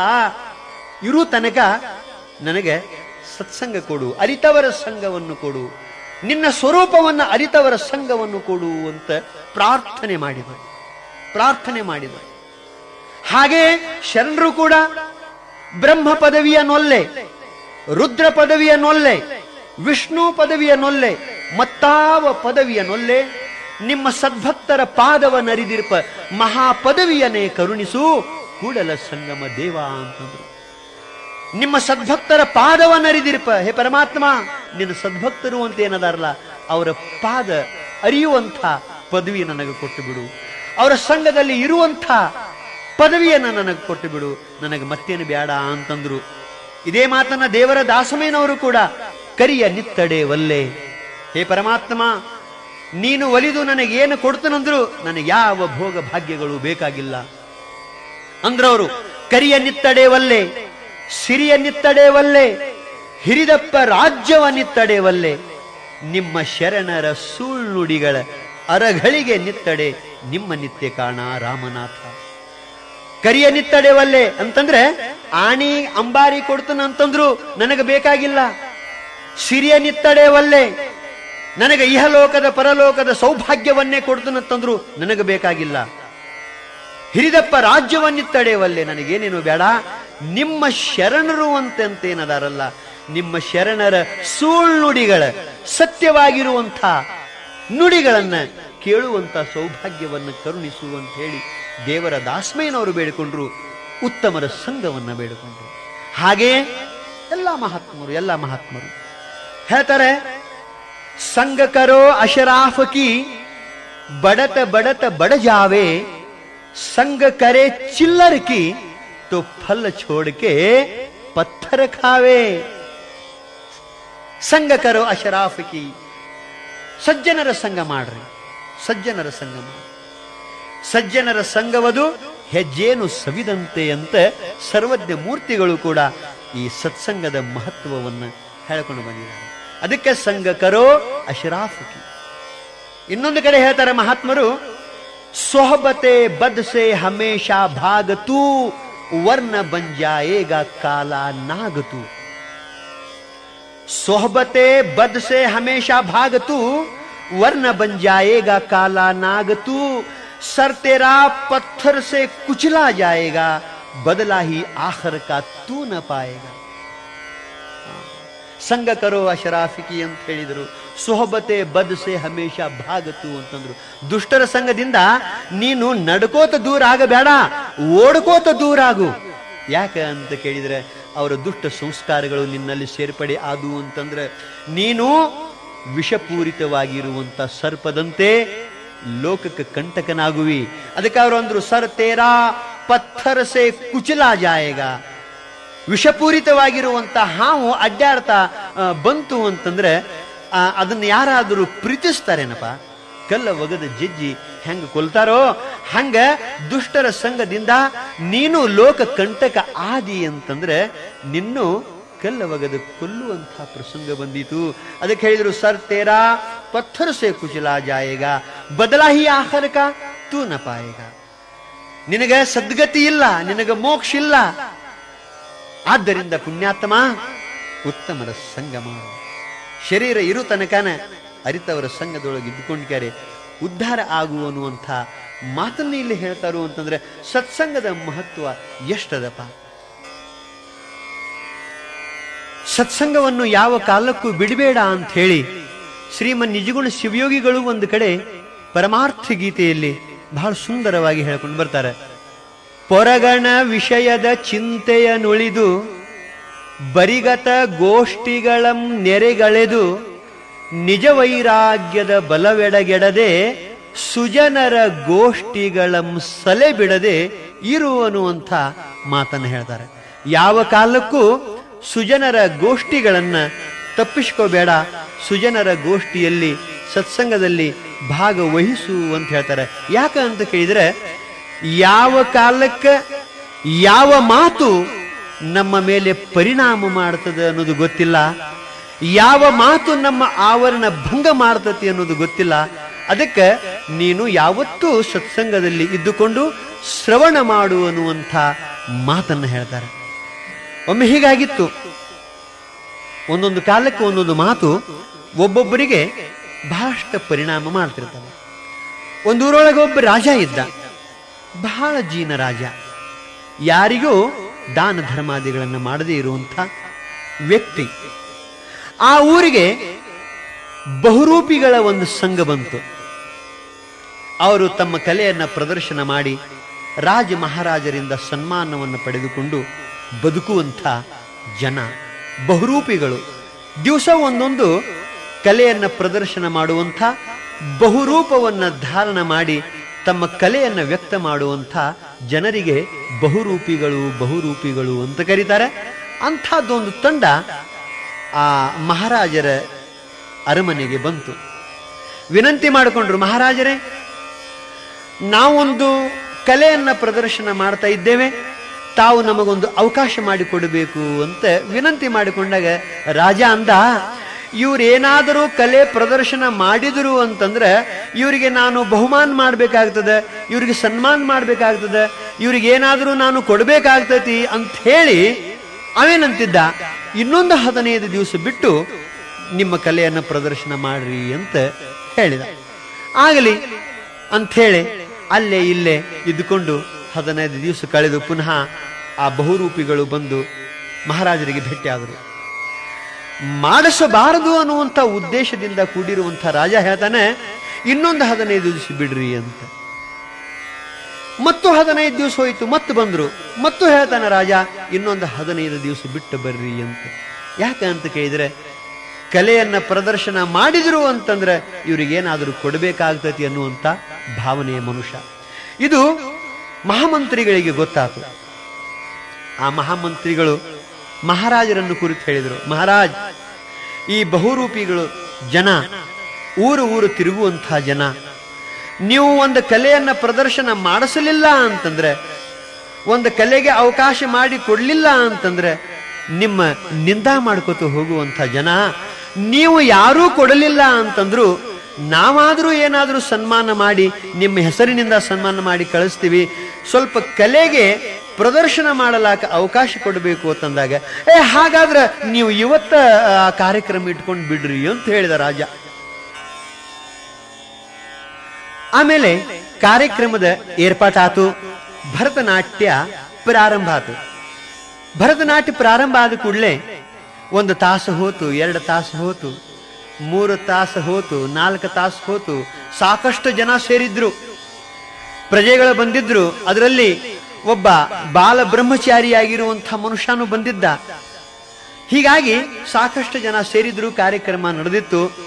ಇರು ತನಕ ನನಗೆ ಸತ್ಸಂಗ ಕೊಡು ಅರಿತವರ ಸಂಘವನ್ನು ಕೊಡು ನಿನ್ನ ಸ್ವರೂಪವನ್ನು ಅರಿತವರ ಸಂಘವನ್ನು ಕೊಡು ಅಂತ ಪ್ರಾರ್ಥನೆ ಮಾಡಿದರು ಪ್ರಾರ್ಥನೆ ಮಾಡಿದರು ಹಾಗೆ ಶರಣರು ಕೂಡ ಬ್ರಹ್ಮ ಪದವಿಯ ನೊಲ್ಲೆ ರುದ್ರ ಪದವಿಯ ನೊಲ್ಲೆ ವಿಷ್ಣು ಪದವಿಯ ನೊಲ್ಲೆ ಮತ್ತಾವ ಪದವಿಯ ನೊಲ್ಲೆ ನಿಮ್ಮ ಸದ್ಭಕ್ತರ ಪಾದವ ನರಿದಿರ್ಪ ಮಹಾಪದವಿಯನ್ನೇ ಕರುಣಿಸು ಕೂಡಲ ಸಂಗಮ ದೇವ ಅಂತಂದ್ರು ನಿಮ್ಮ ಸದ್ಭಕ್ತರ ಪಾದವ ನರಿದಿರ್ಪ ಹೇ ಪರಮಾತ್ಮ ನಿನ್ನ ಸದ್ಭಕ್ತರು ಅಂತ ಏನದಾರಲ್ಲ ಅವರ ಪಾದ ಅರಿಯುವಂಥ ಪದವಿ ನನಗೆ ಕೊಟ್ಟು ಬಿಡು ಅವರ ಸಂಘದಲ್ಲಿ ಇರುವಂಥ ಪದವಿಯನ್ನ ನನಗೆ ಕೊಟ್ಟು ಬಿಡು ನನಗೆ ಮತ್ತೇನು ಬೇಡ ಅಂತಂದ್ರು ಇದೇ ಮಾತನ್ನ ದೇವರ ದಾಸಮೇನವರು ಕೂಡ ಕರಿಯ ನಿತ್ತಡೆ ವಲ್ಲೆ ಹೇ ಪರಮಾತ್ಮ ನೀನು ಒಲಿದು ನನಗೆ ಏನು ಕೊಡ್ತನಂದ್ರು ನನಗೆ ಯಾವ ಭೋಗ ಭಾಗ್ಯಗಳು ಬೇಕಾಗಿಲ್ಲ ಅಂದ್ರವರು ಕರಿಯ ನಿತ್ತಡೆ ವಲ್ಲೆ ಸಿರಿಯ ನಿತ್ತಡೆ ವಲ್ಲೆ ಹಿರಿದಪ್ಪ ರಾಜ್ಯವ ನಿತ್ತಡೆ ವಲ್ಲೆ ನಿಮ್ಮ ಶರಣರ ಸುಳ್ಳುಡಿಗಳ ಅರಗಳಿಗೆ ನಿತ್ತಡೆ ನಿಮ್ಮ ನಿತ್ಯ ಕಾಣ ರಾಮನಾಥ ಕರಿಯ ನಿತ್ತಡೆ ವಲ್ಲೆ ಅಂತಂದ್ರೆ ಆಣಿ ಅಂಬಾರಿ ಕೊಡ್ತಾನ ಅಂತಂದ್ರು ನನಗೆ ಬೇಕಾಗಿಲ್ಲ ಸಿರಿಯ ನಿತ್ತಡೆ ವಲ್ಲೆ ನನಗೆ ಇಹಲೋಕದ ಪರಲೋಕದ ಸೌಭಾಗ್ಯವನ್ನೇ ಕೊಡ್ತಾನಂತಂದ್ರು ನನಗೆ ಬೇಕಾಗಿಲ್ಲ ಹಿರಿದಪ್ಪ ರಾಜ್ಯವನ್ನಿತ್ತಡೆಯವಲ್ಲೇ ನನಗೇನೇನು ಬೇಡ ನಿಮ್ಮ ಶರಣರು ಅಂತಂತೇನದಾರಲ್ಲ ನಿಮ್ಮ ಶರಣರ ಸುಳ್ಳುಡಿಗಳ ಸತ್ಯವಾಗಿರುವಂಥ ನುಡಿಗಳನ್ನ ಕೇಳುವಂತ ಸೌಭಾಗ್ಯವನ್ನು ಕರುಣಿಸು ಅಂತ ಹೇಳಿ ದೇವರ ದಾಸ್ಮಯ್ಯನವರು ಬೇಡಿಕೊಂಡ್ರು ಉತ್ತಮರ ಸಂಘವನ್ನ ಬೇಡಿಕೊಂಡ್ರು ಹಾಗೆ ಎಲ್ಲ ಮಹಾತ್ಮರು ಎಲ್ಲ ಮಹಾತ್ಮರು ಹೇಳ್ತಾರೆ ಸಂಘ ಕರೋ ಅಶರಾಫಕಿ ಬಡತ ಬಡತ ಬಡ ಜಾವೆ संग करे चिल्लर की तो फल छोड़ के पत्थर खावे ಸಂಘ ಕರೋ ಅಶರಾಫ್ ಕಿ ಸಜ್ಜನರ ಸಂಘ ಮಾಡ್ರಿ ಸಜ್ಜನರ ಸಂಘ ಮಾಡ್ರಿ ಸಜ್ಜನರ ಸಂಘವದು ಹೆಜ್ಜೇನು ಸವಿದಂತೆ ಅಂತ ಸರ್ವಜ್ಞ ಮೂರ್ತಿಗಳು ಕೂಡ ಈ ಸತ್ಸಂಗದ ಮಹತ್ವವನ್ನು ಹೇಳ್ಕೊಂಡು ಬಂದಿದ್ದಾರೆ ಅದಕ್ಕೆ ಸಂಘ ಕರೋ ಅಶರಾಫ್ ಕಿ ಇನ್ನೊಂದು ಕಡೆ ಹೇಳ್ತಾರೆ ಮಹಾತ್ಮರು सोहबते बद से हमेशा भाग तू वर्ण बन जाएगा काला नाग तू सोहबते बद से हमेशा भाग तू वर्ण बन जाएगा काला नाग तू सर तेरा पत्थर से कुचला जाएगा बदला ही आखिर का तू न पाएगा ಸಂಘ ಕರೋ ಅಶರಾಫಿಕಿ ಅಂತ ಹೇಳಿದರು ಸೊಹಬತೆ ಬದ್ಸೆ ಹಮೇಶ ಭಾಗತು ಅಂತಂದ್ರು ದುಷ್ಟರ ಸಂಘದಿಂದ ನೀನು ನಡ್ಕೋತ ದೂರ ಆಗಬೇಡ ಓಡ್ಕೋತ ದೂರ ಆಗು ಯಾಕೆ ಅಂತ ಕೇಳಿದ್ರೆ ಅವರ ದುಷ್ಟ ಸಂಸ್ಕಾರಗಳು ನಿನ್ನಲ್ಲಿ ಸೇರ್ಪಡೆ ಆದು ಅಂತಂದ್ರೆ ನೀನು ವಿಷಪೂರಿತವಾಗಿರುವಂತ ಸರ್ಪದಂತೆ ಲೋಕಕ್ಕೆ ಕಂಟಕನಾಗುವಿ ಅದಕ್ಕೆ ಅವರು ಅಂದ್ರು ಸರ್ ತೇರಾ ಪತ್ಥರ ಸೆ ಕುಚಲಾ ಜಾಯೇಗ ವಿಷಪೂರಿತವಾಗಿರುವಂತ ಹಾವು ಅಡ್ಡಾಡ್ತಾ ಆ, ಬಂತು ಅಂತಂದ್ರೆ ಆ, ಅದನ್ನ ಯಾರಾದರೂ ಪ್ರೀತಿಸ್ತಾರೇನಪ್ಪ ಕಲ್ಲ ಒಗದ ಜಜ್ಜಿ ಹೆಂಗ ಕೊಲ್ತಾರೋ ಹಂಗ ದುಷ್ಟರ ಸಂಘದಿಂದ ನೀನು ಲೋಕ ಕಂಟಕ ಆದಿ ಅಂತಂದ್ರೆ ನಿನ್ನು ಕಲ್ಲ ಒಗದ ಕೊಲ್ಲುವಂತ ಪ್ರಸಂಗ ಬಂದಿತು ಅದಕ್ಕೆ ಹೇಳಿದ್ರು ಸರ್ ತೇರಾ ಪತ್ಥರ ಸೆ ಕುಚಲಾ ಜಾಯೇಗ ಬದಲಾಹಿ ಆಹಾರಕ ತೂ ನ ಪಾಯೇಗ ನಿನಗ ಸದ್ಗತಿ ಇಲ್ಲ ನಿನಗ ಮೋಕ್ಷ ಇಲ್ಲ ಆದ್ದರಿಂದ ಪುಣ್ಯಾತ್ಮ ಉತ್ತಮರ ಸಂಗ ಮಾಡು ಶರೀರ ಇರು ತನಕನ ಅರಿತವರ ಸಂಘದೊಳಗೆ ಇದ್ದುಕೊಂಡಿದ್ದಾರೆ ಉದ್ಧಾರ ಆಗುವ ಅನ್ನುವಂಥ ಮಾತನ್ನ ಇಲ್ಲಿ ಹೇಳ್ತಾರು ಅಂತಂದ್ರೆ ಸತ್ಸಂಗದ ಮಹತ್ವ ಎಷ್ಟದಪ್ಪ ಸತ್ಸಂಗವನ್ನು ಯಾವ ಕಾಲಕ್ಕೂ ಬಿಡಬೇಡ ಅಂತ ಹೇಳಿ ಶ್ರೀಮನ್ ನಿಜಗುಣ ಶಿವಯೋಗಿಗಳು ಒಂದು ಕಡೆ ಪರಮಾರ್ಥ ಗೀತೆಯಲ್ಲಿ ಬಹಳ ಸುಂದರವಾಗಿ ಹೇಳ್ಕೊಂಡು ಬರ್ತಾರೆ ಪೊರಗಣ ವಿಷಯದ ಚಿಂತೆಯ ನುಳಿದು ಬರಿಗತ ಗೋಷ್ಠಿಗಳಂ ನೆರೆಗಳೆದು ನಿಜ ವೈರಾಗ್ಯದ ಬಲವೆಡಗೆಡದೆ ಸುಜನರ ಗೋಷ್ಠಿಗಳಂ ಸಲೆ ಬಿಡದೆ ಇರು ಅನ್ನುವಂಥ ಮಾತನ್ನು ಹೇಳ್ತಾರೆ ಯಾವ ಕಾಲಕ್ಕೂ ಸುಜನರ ಗೋಷ್ಠಿಗಳನ್ನ ತಪ್ಪಿಸ್ಕೋಬೇಡ ಸುಜನರ ಗೋಷ್ಠಿಯಲ್ಲಿ ಸತ್ಸಂಗದಲ್ಲಿ ಭಾಗವಹಿಸು ಅಂತ ಹೇಳ್ತಾರೆ ಯಾಕ ಅಂತ ಕೇಳಿದ್ರೆ ಯಾವ ಕಾಲಕ್ಕೆ ಯಾವ ಮಾತು ನಮ್ಮ ಮೇಲೆ ಪರಿಣಾಮ ಮಾಡ್ತದೆ ಅನ್ನೋದು ಗೊತ್ತಿಲ್ಲ ಯಾವ ಮಾತು ನಮ್ಮ ಆವರಣ ಭಂಗ ಮಾಡ್ತತಿ ಅನ್ನೋದು ಗೊತ್ತಿಲ್ಲ ಅದಕ್ಕೆ ನೀನು ಯಾವತ್ತೂ ಸತ್ಸಂಗದಲ್ಲಿ ಇದ್ದುಕೊಂಡು ಶ್ರವಣ ಮಾಡು ಅನ್ನುವಂಥ ಮಾತನ್ನು ಹೇಳ್ತಾರೆ ಒಮ್ಮೆ ಹೀಗಾಗಿತ್ತು ಒಂದೊಂದು ಕಾಲಕ್ಕೆ ಒಂದೊಂದು ಮಾತು ಒಬ್ಬೊಬ್ಬರಿಗೆ ಬಹಳಷ್ಟು ಪರಿಣಾಮ ಮಾಡ್ತಿರ್ತವೆ ಒಂದೂರೊಳಗೆ ಒಬ್ಬ ರಾಜ ಇದ್ದ ಬಹಳ ಜೀನ ರಾಜ ಯಾರಿಗೂ ದಾನ ಧರ್ಮಾದಿಗಳನ್ನು ಮಾಡದೇ ಇರುವಂಥ ವ್ಯಕ್ತಿ ಆ ಊರಿಗೆ ಬಹುರೂಪಿಗಳ ಒಂದು ಸಂಘ ಬಂತು ಅವರು ತಮ್ಮ ಕಲೆಯನ್ನ ಪ್ರದರ್ಶನ ಮಾಡಿ ರಾಜ ಮಹಾರಾಜರಿಂದ ಸನ್ಮಾನವನ್ನು ಪಡೆದುಕೊಂಡು ಬದುಕುವಂಥ ಜನ ಬಹುರೂಪಿಗಳು ದಿವಸ ಒಂದೊಂದು ಕಲೆಯನ್ನ ಪ್ರದರ್ಶನ ಮಾಡುವಂಥ ಬಹುರೂಪವನ್ನ ಧಾರಣ ಮಾಡಿ ತಮ್ಮ ಕಲೆಯನ್ನ ವ್ಯಕ್ತ ಮಾಡುವಂಥ ಜನರಿಗೆ ಬಹುರೂಪಿಗಳು ಬಹುರೂಪಿಗಳು ಅಂತ ಕರೀತಾರೆ ಅಂಥದ್ದೊಂದು ತಂಡ ಆ ಮಹಾರಾಜರ ಅರಮನೆಗೆ ಬಂತು ವಿನಂತಿ ಮಾಡಿಕೊಂಡ್ರು ಮಹಾರಾಜರೇ ನಾವೊಂದು ಕಲೆಯನ್ನ ಪ್ರದರ್ಶನ ಮಾಡ್ತಾ ಇದ್ದೇವೆ ತಾವು ನಮಗೊಂದು ಅವಕಾಶ ಮಾಡಿಕೊಡಬೇಕು ಅಂತ ವಿನಂತಿ ಮಾಡಿಕೊಂಡಾಗ ರಾಜ ಅಂದ ಇವ್ರೇನಾದರೂ ಕಲೆ ಪ್ರದರ್ಶನ ಮಾಡಿದ್ರು ಅಂತಂದ್ರೆ ಇವರಿಗೆ ನಾನು ಬಹುಮಾನ ಮಾಡ್ಬೇಕಾಗ್ತದೆ ಇವರಿಗೆ ಸನ್ಮಾನ ಮಾಡ್ಬೇಕಾಗ್ತದೆ ಇವ್ರಿಗೆ ಏನಾದರೂ ನಾನು ಕೊಡ್ಬೇಕಾಗ್ತತಿ ಅಂತ ಹೇಳಿ ಅವೇನಂತಿದ್ದ ಇನ್ನೊಂದು ಹದಿನೈದು ದಿವಸ ಬಿಟ್ಟು ನಿಮ್ಮ ಕಲೆಯನ್ನು ಪ್ರದರ್ಶನ ಮಾಡ್ರಿ ಅಂತ ಹೇಳಿದ ಆಗಲಿ ಅಂಥೇಳಿ ಅಲ್ಲೇ ಇಲ್ಲೇ ಇದ್ದುಕೊಂಡು ಹದಿನೈದು ದಿವಸ ಕಳೆದು ಪುನಃ ಆ ಬಹುರೂಪಿಗಳು ಬಂದು ಮಹಾರಾಜರಿಗೆ ಭೇಟಿಯಾದರು ಮಾಡಿಸಬಾರದು ಅನ್ನುವಂಥ ಉದ್ದೇಶದಿಂದ ಕೂಡಿರುವಂಥ ರಾಜ ಹೇಳ್ತಾನೆ ಇನ್ನೊಂದು ಹದಿನೈದು ದಿವಸ ಬಿಡ್ರಿ ಅಂತ ಮತ್ತು ಹದಿನೈದು ದಿವಸ ಹೋಯ್ತು ಮತ್ತೆ ಬಂದ್ರು ಮತ್ತು ಹೇಳ್ತಾನೆ ರಾಜ ಇನ್ನೊಂದು ಹದಿನೈದು ದಿವಸ ಬಿಟ್ಟು ಬರ್ರಿ ಅಂತ ಯಾಕೆ ಅಂತ ಕೇಳಿದ್ರೆ ಕಲೆಯನ್ನ ಪ್ರದರ್ಶನ ಮಾಡಿದ್ರು ಅಂತಂದ್ರೆ ಇವ್ರಿಗೇನಾದರೂ ಕೊಡಬೇಕಾಗ್ತತಿ ಅನ್ನುವಂಥ ಭಾವನೆಯ ಮನುಷ್ಯ ಇದು ಮಹಾಮಂತ್ರಿಗಳಿಗೆ ಗೊತ್ತಾತು ಆ ಮಹಾಮಂತ್ರಿಗಳು ಮಹಾರಾಜರನ್ನು ಕುರಿತು ಹೇಳಿದರು ಮಹಾರಾಜ್ ಈ ಬಹುರೂಪಿಗಳು ಜನ ಊರು ಊರು ತಿರುಗುವಂತಹ ಜನ ನೀವು ಒಂದು ಕಲೆಯನ್ನ ಪ್ರದರ್ಶನ ಮಾಡಿಸಲಿಲ್ಲ ಅಂತಂದ್ರೆ ಒಂದು ಕಲೆಗೆ ಅವಕಾಶ ಮಾಡಿ ಕೊಡ್ಲಿಲ್ಲ ಅಂತಂದ್ರೆ ನಿಮ್ಮ ನಿಂದ ಮಾಡ್ಕೋತ ಹೋಗುವಂಥ ಜನ ನೀವು ಯಾರೂ ಕೊಡಲಿಲ್ಲ ಅಂತಂದ್ರು ನಾವಾದರೂ ಏನಾದರೂ ಸನ್ಮಾನ ಮಾಡಿ ನಿಮ್ಮ ಹೆಸರಿನಿಂದ ಸನ್ಮಾನ ಮಾಡಿ ಕಳಿಸ್ತೀವಿ ಸ್ವಲ್ಪ ಕಲೆಗೆ ಪ್ರದರ್ಶನ ಮಾಡಲಾಕ ಅವಕಾಶ ಕೊಡಬೇಕು ಅಂತಂದಾಗ ಏ ಹಾಗಾದ್ರೆ ನೀವು ಇವತ್ತ ಆ ಕಾರ್ಯಕ್ರಮ ಇಟ್ಕೊಂಡು ಬಿಡ್ರಿ ಅಂತ ಹೇಳಿದ ರಾಜ ಆಮೇಲೆ ಕಾರ್ಯಕ್ರಮದ ಏರ್ಪಾಟಾತು ಭರತನಾಟ್ಯ ಪ್ರಾರಂಭ ಆತು ಭರತನಾಟ್ಯ ಪ್ರಾರಂಭ ಆದ ಕೂಡಲೇ ಒಂದು ತಾಸು ಹೋತು ಎರಡು ತಾಸು ಹೋತು ಮೂರು ತಾಸು ಹೋತು ನಾಲ್ಕು ತಾಸು ಹೋತು ಸಾಕಷ್ಟು ಜನ ಸೇರಿದ್ರು ಪ್ರಜೆಗಳು ಬಂದಿದ್ರು ಅದರಲ್ಲಿ ಒಬ್ಬ ಬಾಲ ಬ್ರಹ್ಮಚಾರಿಯಾಗಿರುವಂಥ ಮನುಷ್ಯನು ಬಂದಿದ್ದ ಹೀಗಾಗಿ ಸಾಕಷ್ಟು ಜನ ಸೇರಿದ್ರು ಕಾರ್ಯಕ್ರಮ ನಡೆದಿತ್ತು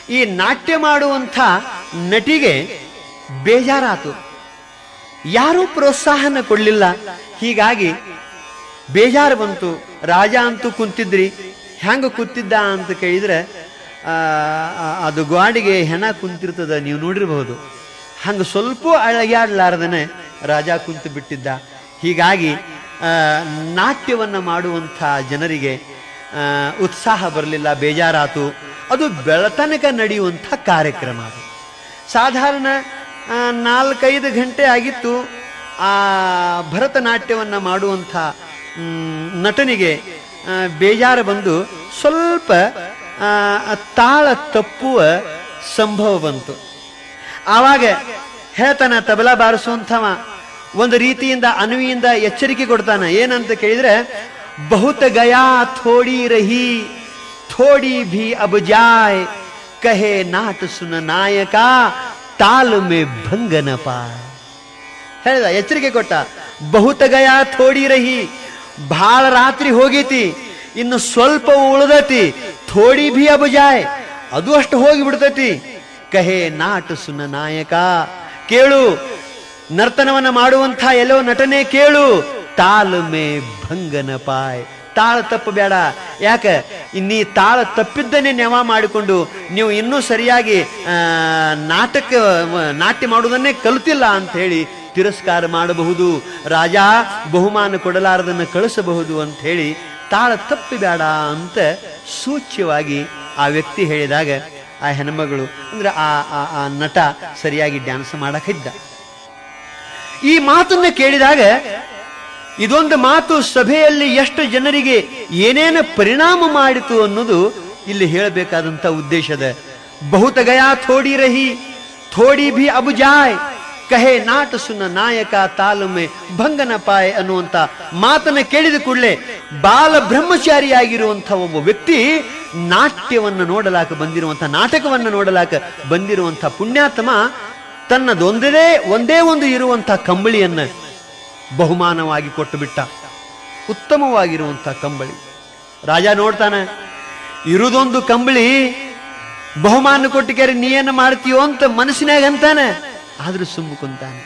ಈ ನಾಟ್ಯ ಮಾಡುವಂಥ ನಟಿಗೆ ಬೇಜಾರಾತು ಯಾರೂ ಪ್ರೋತ್ಸಾಹನ ಕೊಡಲಿಲ್ಲ ಹೀಗಾಗಿ ಬೇಜಾರು ಬಂತು ರಾಜ ಅಂತೂ ಕುಂತಿದ್ರಿ ಹೆಂಗ ಕೂತಿದ್ದ ಅಂತ ಕೇಳಿದ್ರೆ ಆ, ಆ, ಅದು ಗಾಡಿಗೆ ಹೆಣ ಕುಂತಿರ್ತದ ನೀವು ನೋಡಿರಬಹುದು ಹಂಗ ಸ್ವಲ್ಪ ಅಳಗ್ಯಾಡ್ಲಾರ್ದನೆ ರಾಜ ಕುಂತು ಬಿಟ್ಟಿದ್ದ ಹೀಗಾಗಿ ಆ, ನಾಟ್ಯವನ್ನ ಮಾಡುವಂಥ ಜನರಿಗೆ ಆ, ಉತ್ಸಾಹ ಬರಲಿಲ್ಲ ಬೇಜಾರಾತು ಅದು ಬೆಳತನಕ ನಡೆಯುವಂಥ ಕಾರ್ಯಕ್ರಮ ಅದು ಸಾಧಾರಣ ಆ, ನಾಲ್ಕೈದು ಗಂಟೆ ಆಗಿತ್ತು ಆ ಭರತನಾಟ್ಯವನ್ನ ಮಾಡುವಂಥ ಮ್, ನಟನಿಗೆ ಆ, ಬೇಜಾರು ಬಂದು ಸ್ವಲ್ಪ ಆ, ತಾಳ ತಪ್ಪುವ ಸಂಭವ ಬಂತು ಆವಾಗ ಹೇಳ್ತಾನ ತಬಲಾ ಬಾರಿಸುವಂಥವ ಒಂದು ರೀತಿಯಿಂದ ಅನ್ವಿಯಿಂದ ಎಚ್ಚರಿಕೆ ಕೊಡ್ತಾನ ಏನಂತ ಕೇಳಿದ್ರೆ ಬಹುತ ಗಯಾ ಥೋಡಿ ರಹಿ ಥೋಡಿ ಭಿ ಅಬ್ ಜಾಯ್ ಕಹೆ ನಾಟ ಸುನ ನಾಯಕ ತಾಲ್ ಮೇ ಭಂಗನ ಪಾಯ್ ಹೇಳಿದ ಎಚ್ಚರಿಕೆ ಕೊಟ್ಟ ಬಹುತ ಗಯಾ ಥೋಡಿ ರಹಿ ಬಹಳ ರಾತ್ರಿ ಹೋಗೈತಿ ಇನ್ನು ಸ್ವಲ್ಪ ಉಳ್ದತಿ ಥೋಡಿ ಭಿ ಅಬ್ ಜಾಯ್ ಅದು ಅಷ್ಟು ಹೋಗಿ ಬಿಡ್ತೈತಿ ಕಹೆ ನಾಟ ಸುನ ನಾಯಕ ಕೇಳು ನರ್ತನವನ್ನ ಮಾಡುವಂಥ ಎಲ್ಲೋ ನಟನೆ ಕೇಳು ತಾಲ್ ಮೇ ಭಂಗನ ಪಾಯ್ ತಾಳ ತಪ್ಪು ಬೇಡ ಯಾಕ ಇನ್ನೀ ತಾಳ ತಪ್ಪಿದ್ದನ್ನೇ ನೆವ ಮಾಡಿಕೊಂಡು ನೀವು ಇನ್ನೂ ಸರಿಯಾಗಿ ಆ, ನಾಟಕ ನಾಟ್ಯ ಮಾಡುವುದನ್ನೇ ಕಲಿತಿಲ್ಲ ಅಂತ ಹೇಳಿ ತಿರಸ್ಕಾರ ಮಾಡಬಹುದು ರಾಜ ಬಹುಮಾನ ಕೊಡಲಾರದನ್ನ ಕಳಿಸಬಹುದು ಅಂತ ಹೇಳಿ ತಾಳ ತಪ್ಪಿ ಬೇಡ ಅಂತ ಸೂಚ್ಯವಾಗಿ ಆ ವ್ಯಕ್ತಿ ಹೇಳಿದಾಗ ಆ ಹೆಣ್ಮಗಳು ಅಂದ್ರೆ ಆ ಆ- ಆ ನಟ ಸರಿಯಾಗಿ ಡ್ಯಾನ್ಸ್ ಮಾಡಕ್ಕಿದ್ದ ಈ ಮಾತನ್ನ ಕೇಳಿದಾಗ ಇದೊಂದು ಮಾತು ಸಭೆಯಲ್ಲಿ ಎಷ್ಟು ಜನರಿಗೆ ಏನೇನು ಪರಿಣಾಮ ಮಾಡಿತು ಅನ್ನೋದು ಇಲ್ಲಿ ಹೇಳಬೇಕಾದಂತ ಉದ್ದೇಶದ ಬಹುತ ಗಯಾ ಥೋಡಿ ರಹಿ ಥೋಡಿ ಭಿ ಅಬು ಜಾಯ್ ಕಹೆ ನಾಟ ಸುನ ನಾಯಕ ತಾಲುಮೆ ಭಂಗನ ಪಾಯ್ ಅನ್ನುವಂತ ಮಾತನ್ನ ಕೇಳಿದ ಕೂಡಲೇ ಬಾಲ ಬ್ರಹ್ಮಚಾರಿಯಾಗಿರುವಂತ ಒಬ್ಬ ವ್ಯಕ್ತಿ ನಾಟ್ಯವನ್ನ ನೋಡಲಾಕ ಬಂದಿರುವಂತ ನಾಟಕವನ್ನ ನೋಡಲಾಕ ಬಂದಿರುವಂತ ಪುಣ್ಯಾತ್ಮ ತನ್ನದೊಂದೇ ಒಂದೇ ಒಂದು ಇರುವಂತ ಕಂಬಳಿಯನ್ನ ಬಹುಮಾನವಾಗಿ ಕೊಟ್ಟು ಬಿಟ್ಟ ಉತ್ತಮವಾಗಿರುವಂತ ಕಂಬಳಿ ರಾಜ ನೋಡ್ತಾನೆ ಇರುದೊಂದು ಕಂಬಳಿ ಬಹುಮಾನ ಕೊಟ್ಟು ಕೇರಿ ನೀ ಏನು ಮಾಡ್ತೀಯೋ ಅಂತ ಮನಸ್ಸಿನಾಗ ಅಂತಾನೆ ಆದ್ರೂ ಸುಮ್ಮ ಕುಂತಾನೆ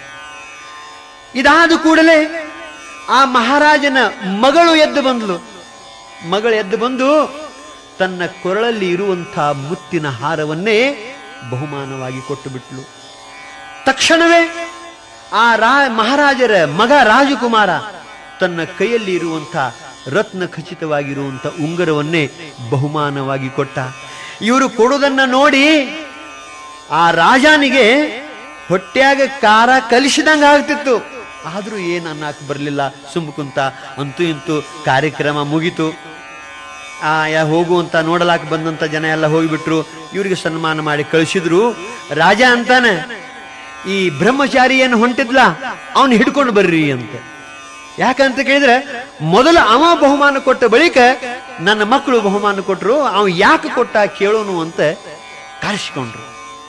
ಇದಾದ ಕೂಡಲೇ ಆ ಮಹಾರಾಜನ ಮಗಳು ಎದ್ದು ಬಂದ್ಲು ಮಗಳು ಎದ್ದು ಬಂದು ತನ್ನ ಕೊರಳಲ್ಲಿ ಇರುವಂಥ ಮುತ್ತಿನ ಹಾರವನ್ನೇ ಬಹುಮಾನವಾಗಿ ಕೊಟ್ಟು ಬಿಟ್ಲು ತಕ್ಷಣವೇ ಆ ರಾ ಮಹಾರಾಜರ ಮಗ ರಾಜಕುಮಾರ ತನ್ನ ಕೈಯಲ್ಲಿ ಇರುವಂಥ ರತ್ನ ಖಚಿತವಾಗಿರುವಂಥ ಉಂಗರವನ್ನೇ ಬಹುಮಾನವಾಗಿ ಕೊಟ್ಟ ಇವರು ಕೊಡುವುದನ್ನ ನೋಡಿ ಆ ರಾಜನಿಗೆ ಹೊಟ್ಯಾಗ ಕಾರ ಕಲಿಸಿದಂಗ ಆಗ್ತಿತ್ತು ಆದ್ರೂ ಏನ್ ಅನ್ನಕ್ ಬರ್ಲಿಲ್ಲ ಸುಮ್ಮ ಕುಂತ ಅಂತೂ ಇಂತೂ ಕಾರ್ಯಕ್ರಮ ಮುಗಿತು ಆ ಯಾ ಹೋಗುವಂತ ನೋಡಲಾಕ ಬಂದಂತ ಜನ ಎಲ್ಲ ಹೋಗಿಬಿಟ್ರು ಇವರಿಗೆ ಸನ್ಮಾನ ಮಾಡಿ ಕಳಿಸಿದ್ರು ರಾಜ ಅಂತಾನೆ ಈ ಬ್ರಹ್ಮಚಾರಿ ಏನು ಹೊಂಟಿದ್ಲ ಅವನು ಹಿಡ್ಕೊಂಡು ಬರ್ರಿ ಅಂತ ಯಾಕಂತ ಕೇಳಿದ್ರೆ ಮೊದಲು ಅವ ಬಹುಮಾನ ಕೊಟ್ಟ ಬಳಿಕ ನನ್ನ ಮಕ್ಕಳು ಬಹುಮಾನ ಕೊಟ್ಟರು ಅವ ಯಾಕೆ ಕೊಟ್ಟ ಕೇಳೋನು ಅಂತ ಕರೆಸಿಕೊಂಡ್ರು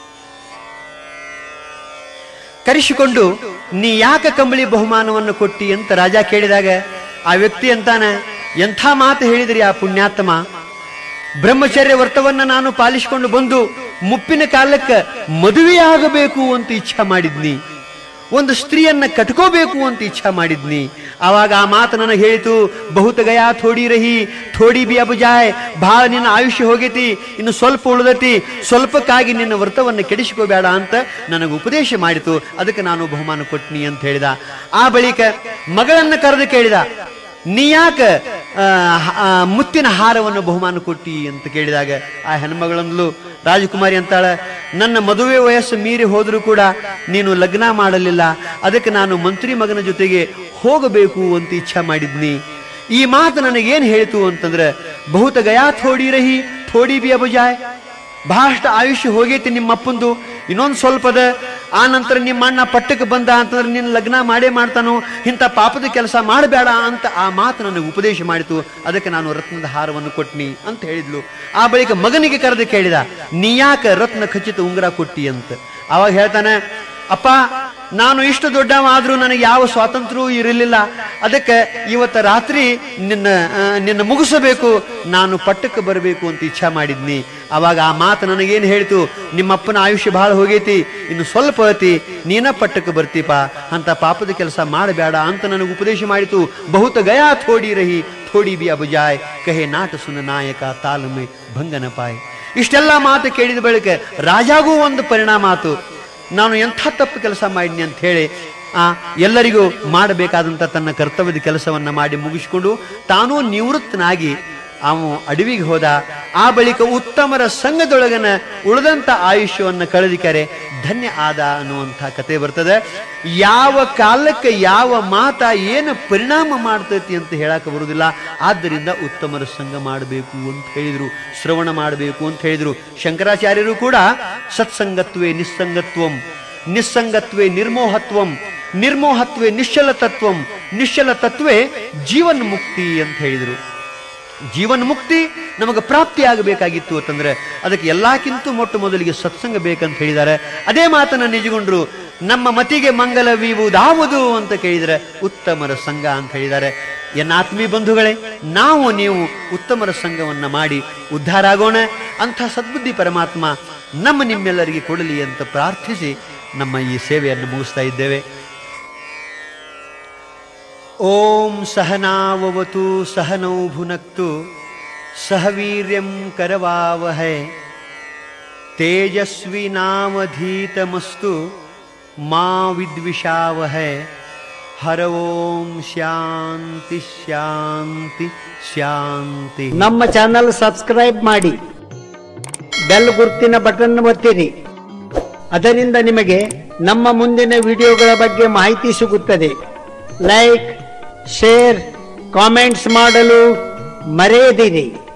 ಕರೆಸಿಕೊಂಡು ನೀ ಯಾಕೆ ಕಂಬಳಿ ಬಹುಮಾನವನ್ನು ಕೊಟ್ಟಿ ಅಂತ ರಾಜ ಕೇಳಿದಾಗ ಆ ವ್ಯಕ್ತಿ ಅಂತಾನ ಎಂಥ ಮಾತು ಹೇಳಿದ್ರಿ ಆ ಪುಣ್ಯಾತ್ಮ ಬ್ರಹ್ಮಚರ್ಯ ವ್ರತವನ್ನ ನಾನು ಪಾಲಿಸಿಕೊಂಡು ಬಂದು ಮುಪ್ಪಿನ ಕಾಲಕ್ಕೆ ಮದುವೆಯಾಗಬೇಕು ಅಂತ ಇಚ್ಛಾ ಮಾಡಿದ್ನಿ ಒಂದು ಸ್ತ್ರೀಯನ್ನ ಕಟ್ಕೋಬೇಕು ಅಂತ ಇಚ್ಛಾ ಮಾಡಿದ್ನಿ ಆವಾಗ ಆ ಮಾತು ನನಗೆ ಹೇಳಿತು ಬಹುತ ಗಯಾ ಥೋಡಿ ರಹಿ ಥೋಡಿ ಬಿ ಅಬ್ ಜಾಯ್ ಬಹಳ ನಿನ್ನ ಆಯುಷ್ಯ ಹೋಗೈತಿ ಇನ್ನು ಸ್ವಲ್ಪ ಉಳಿದತಿ ಸ್ವಲ್ಪಕ್ಕಾಗಿ ನಿನ್ನ ವ್ರತವನ್ನು ಕೆಡಿಸಿಕೋಬೇಡ ಅಂತ ನನಗೆ ಉಪದೇಶ ಮಾಡಿತು ಅದಕ್ಕೆ ನಾನು ಬಹುಮಾನ ಕೊಟ್ನಿ ಅಂತ ಹೇಳಿದ ಆ ಬಳಿಕ ಮಗಳನ್ನ ಕರೆದು ಕೇಳಿದ ನೀ ಯಾಕ ಆ, ಆ, ಮುತ್ತಿನ ಹಾರವನ್ನು ಬಹುಮಾನ ಕೊಟ್ಟಿ ಅಂತ ಕೇಳಿದಾಗ ಆ ಹೆಣ್ಮಗಳಂದ್ಲು ರಾಜಕುಮಾರಿ ಅಂತಾಳ ನನ್ನ ಮದುವೆ ವಯಸ್ಸು ಮೀರಿ ಹೋದರೂ ಕೂಡ ನೀನು ಲಗ್ನ ಮಾಡಲಿಲ್ಲ ಅದಕ್ಕೆ ನಾನು ಮಂತ್ರಿ ಮಗನ ಜೊತೆಗೆ ಹೋಗಬೇಕು ಅಂತ ಇಚ್ಛಾ ಮಾಡಿದ್ನಿ ಈ ಮಾತು ನನಗೇನು ಹೇಳಿತು ಅಂತಂದ್ರೆ ಬಹುತ ಗಯಾ ಥೋಡಿ ರಹಿ ಥೋಡಿ ಬಿ ಅಬಜಾಯ್ ಬಹಳಷ್ಟು ಆಯುಷ್ಯ ಹೋಗೈತಿ ನಿಮ್ಮ ಅಪ್ಪಂದು ಇನ್ನೊಂದು ಸ್ವಲ್ಪದ ಆ ನಂತರ ನಿಮ್ಮ ಅಣ್ಣ ಪಟ್ಟಕ್ಕೆ ಬಂದ ಅಂತಂದ್ರೆ ನಿನ್ನ ಲಗ್ನ ಮಾಡೇ ಮಾಡ್ತಾನೋ ಇಂಥ ಪಾಪದ ಕೆಲಸ ಮಾಡಬೇಡ ಅಂತ ಆ ಮಾತು ನನಗೆ ಉಪದೇಶ ಮಾಡಿತು ಅದಕ್ಕೆ ನಾನು ರತ್ನದ ಹಾರವನ್ನು ಕೊಟ್ನಿ ಅಂತ ಹೇಳಿದ್ಲು ಆ ಬಳಿಕ ಮಗನಿಗೆ ಕರೆದು ಕೇಳಿದ ನೀ ಯಾಕೆ ರತ್ನ ಖಚಿತ ಉಂಗುರ ಕೊಟ್ಟಿ ಅಂತ ಅವಾಗ ಹೇಳ್ತಾನೆ ಅಪ್ಪ ನಾನು ಇಷ್ಟು ದೊಡ್ಡವ ಆದ್ರೂ ನನಗೆ ಯಾವ ಸ್ವಾತಂತ್ರ್ಯವೂ ಇರಲಿಲ್ಲ ಅದಕ್ಕೆ ಇವತ್ತು ರಾತ್ರಿ ನಿನ್ನ ಆ, ನಿನ್ನ ಮುಗಿಸಬೇಕು ನಾನು ಪಟ್ಟಕ್ಕೆ ಬರಬೇಕು ಅಂತ ಇಚ್ಛಾ ಮಾಡಿದ್ನಿ ಅವಾಗ ಆ ಮಾತು ನನಗೇನು ಹೇಳ್ತು ನಿಮ್ಮಪ್ಪನ ಆಯುಷ್ಯ ಬಹಳ ಹೋಗೈತಿ ಇನ್ನು ಸ್ವಲ್ಪ ಐತಿ ನೀನ ಪಟ್ಟಕ್ಕೆ ಬರ್ತೀಪ ಅಂತ ಪಾಪದ ಕೆಲಸ ಮಾಡಬೇಡ ಅಂತ ನನಗೆ ಉಪದೇಶ ಮಾಡಿತು ಬಹುತ ಗಯಾ ಥೋಡಿ ರಹಿ ಥೋಡಿ ಬಿ ಅಬ್ ಜಾಯ್ ಕಹೆ ನಾಟ ಸುನ ನಾಯಕ ತಾಲಮೆ ಭಂಗನ ಪಾಯ್ ಇಷ್ಟೆಲ್ಲ ಮಾತು ಕೇಳಿದ ಬಳಿಕ ರಾಜಾಗೂ ಒಂದು ಪರಿಣಾಮ ಆತು ನಾನು ಎಂಥ ತಪ್ಪು ಕೆಲಸ ಮಾಡಿದ್ನಿ ಅಂತ ಹೇಳಿ ಆ ಎಲ್ಲರಿಗೂ ಮಾಡಬೇಕಾದಂಥ ತನ್ನ ಕರ್ತವ್ಯದ ಕೆಲಸವನ್ನ ಮಾಡಿ ಮುಗಿಸಿಕೊಂಡು ತಾನೂ ನಿವೃತ್ತನಾಗಿ ಅವನು ಅಡವಿಗೆ ಹೋದ ಆ ಬಳಿಕ ಉತ್ತಮರ ಸಂಘದೊಳಗನ ಉಳಿದಂತ ಆಯುಷ್ಯವನ್ನು ಕಳೆದಿಕರೆ ಧನ್ಯ ಆದ ಅನ್ನುವಂಥ ಕತೆ ಬರ್ತದೆ ಯಾವ ಕಾಲಕ್ಕೆ ಯಾವ ಮಾತ ಏನು ಪರಿಣಾಮ ಮಾಡ್ತೈತಿ ಅಂತ ಹೇಳಕ ಬರುವುದಿಲ್ಲ ಆದ್ದರಿಂದ ಉತ್ತಮರ ಸಂಘ ಮಾಡಬೇಕು ಅಂತ ಹೇಳಿದ್ರು ಶ್ರವಣ ಮಾಡಬೇಕು ಅಂತ ಹೇಳಿದ್ರು ಶಂಕರಾಚಾರ್ಯರು ಕೂಡ ಸತ್ಸಂಗತ್ವೇ ನಿಸ್ಸಂಗತ್ವಂ ನಿಸ್ಸಂಗತ್ವೇ ನಿರ್ಮೋಹತ್ವಂ ನಿರ್ಮೋಹತ್ವೇ ನಿಶ್ಚಲ ತತ್ವಂ ನಿಶ್ಚಲ ತತ್ವೇ ಜೀವನ್ ಮುಕ್ತಿ ಅಂತ ಹೇಳಿದರು ಜೀವನ್ ಮುಕ್ತಿ ನಮಗೆ ಪ್ರಾಪ್ತಿ ಆಗಬೇಕಾಗಿತ್ತು ಅಂತಂದ್ರೆ ಅದಕ್ಕೆ ಎಲ್ಲಕ್ಕಿಂತ ಮೊಟ್ಟ ಮೊದಲಿಗೆ ಸತ್ಸಂಗ ಬೇಕಂತ ಹೇಳಿದ್ದಾರೆ ಅದೇ ಮಾತನ್ನ ನಿಜಗೊಂಡ್ರು ನಮ್ಮ ಮತಿಗೆ ಮಂಗಲವೀವುದಾವುದು ಅಂತ ಕೇಳಿದರೆ ಉತ್ತಮರ ಸಂಘ ಅಂತ ಹೇಳಿದ್ದಾರೆ ಎನ್ನ ಆತ್ಮೀಯ ಬಂಧುಗಳೇ ನಾವು ನೀವು ಉತ್ತಮರ ಸಂಘವನ್ನ ಮಾಡಿ ಉದ್ಧಾರ ಆಗೋಣ ಅಂಥ ಸದ್ಬುದ್ಧಿ ಪರಮಾತ್ಮ ನಮ್ಮ ನಿಮ್ಮೆಲ್ಲರಿಗೆ ಕೊಡಲಿ ಅಂತ ಪ್ರಾರ್ಥಿಸಿ ನಮ್ಮ ಈ ಸೇವೆಯನ್ನು ಮುಗಿಸ್ತಾ ಇದ್ದೇವೆ ಓಂ ಸಹನಾವವತು ಸಹನೌ ಭುನಕ್ತು ಸಹ ವೀರ್ಯಂ ಕರವಾವಹೈ ತೇಜಸ್ವಿನಾವಧೀತಮಸ್ತು ಮಾ ವಿದ್ವಿಷಾವಹೈ ಹರ ಓಂ ಶಾಂತಿ ಶಾಂತಿ ಶಾಂತಿ ನಮ್ಮ ಚಾನಲ್ ಸಬ್ಸ್ಕ್ರೈಬ್ ಮಾಡಿ ಬೆಲ್ ಗುರುತಿನ ಬಟನ್ ಒತ್ತಿರಿ ಅದರಿಂದ ನಿಮಗೆ ನಮ್ಮ ಮುಂದಿನ ವಿಡಿಯೋಗಳ ಬಗ್ಗೆ ಮಾಹಿತಿ ಸಿಗುತ್ತದೆ ಲೈಕ್ ಶೇರ್ ಕಾಮೆಂಟ್ಸ್ ಮಾಡಲು ಮರೆಯದಿರಿ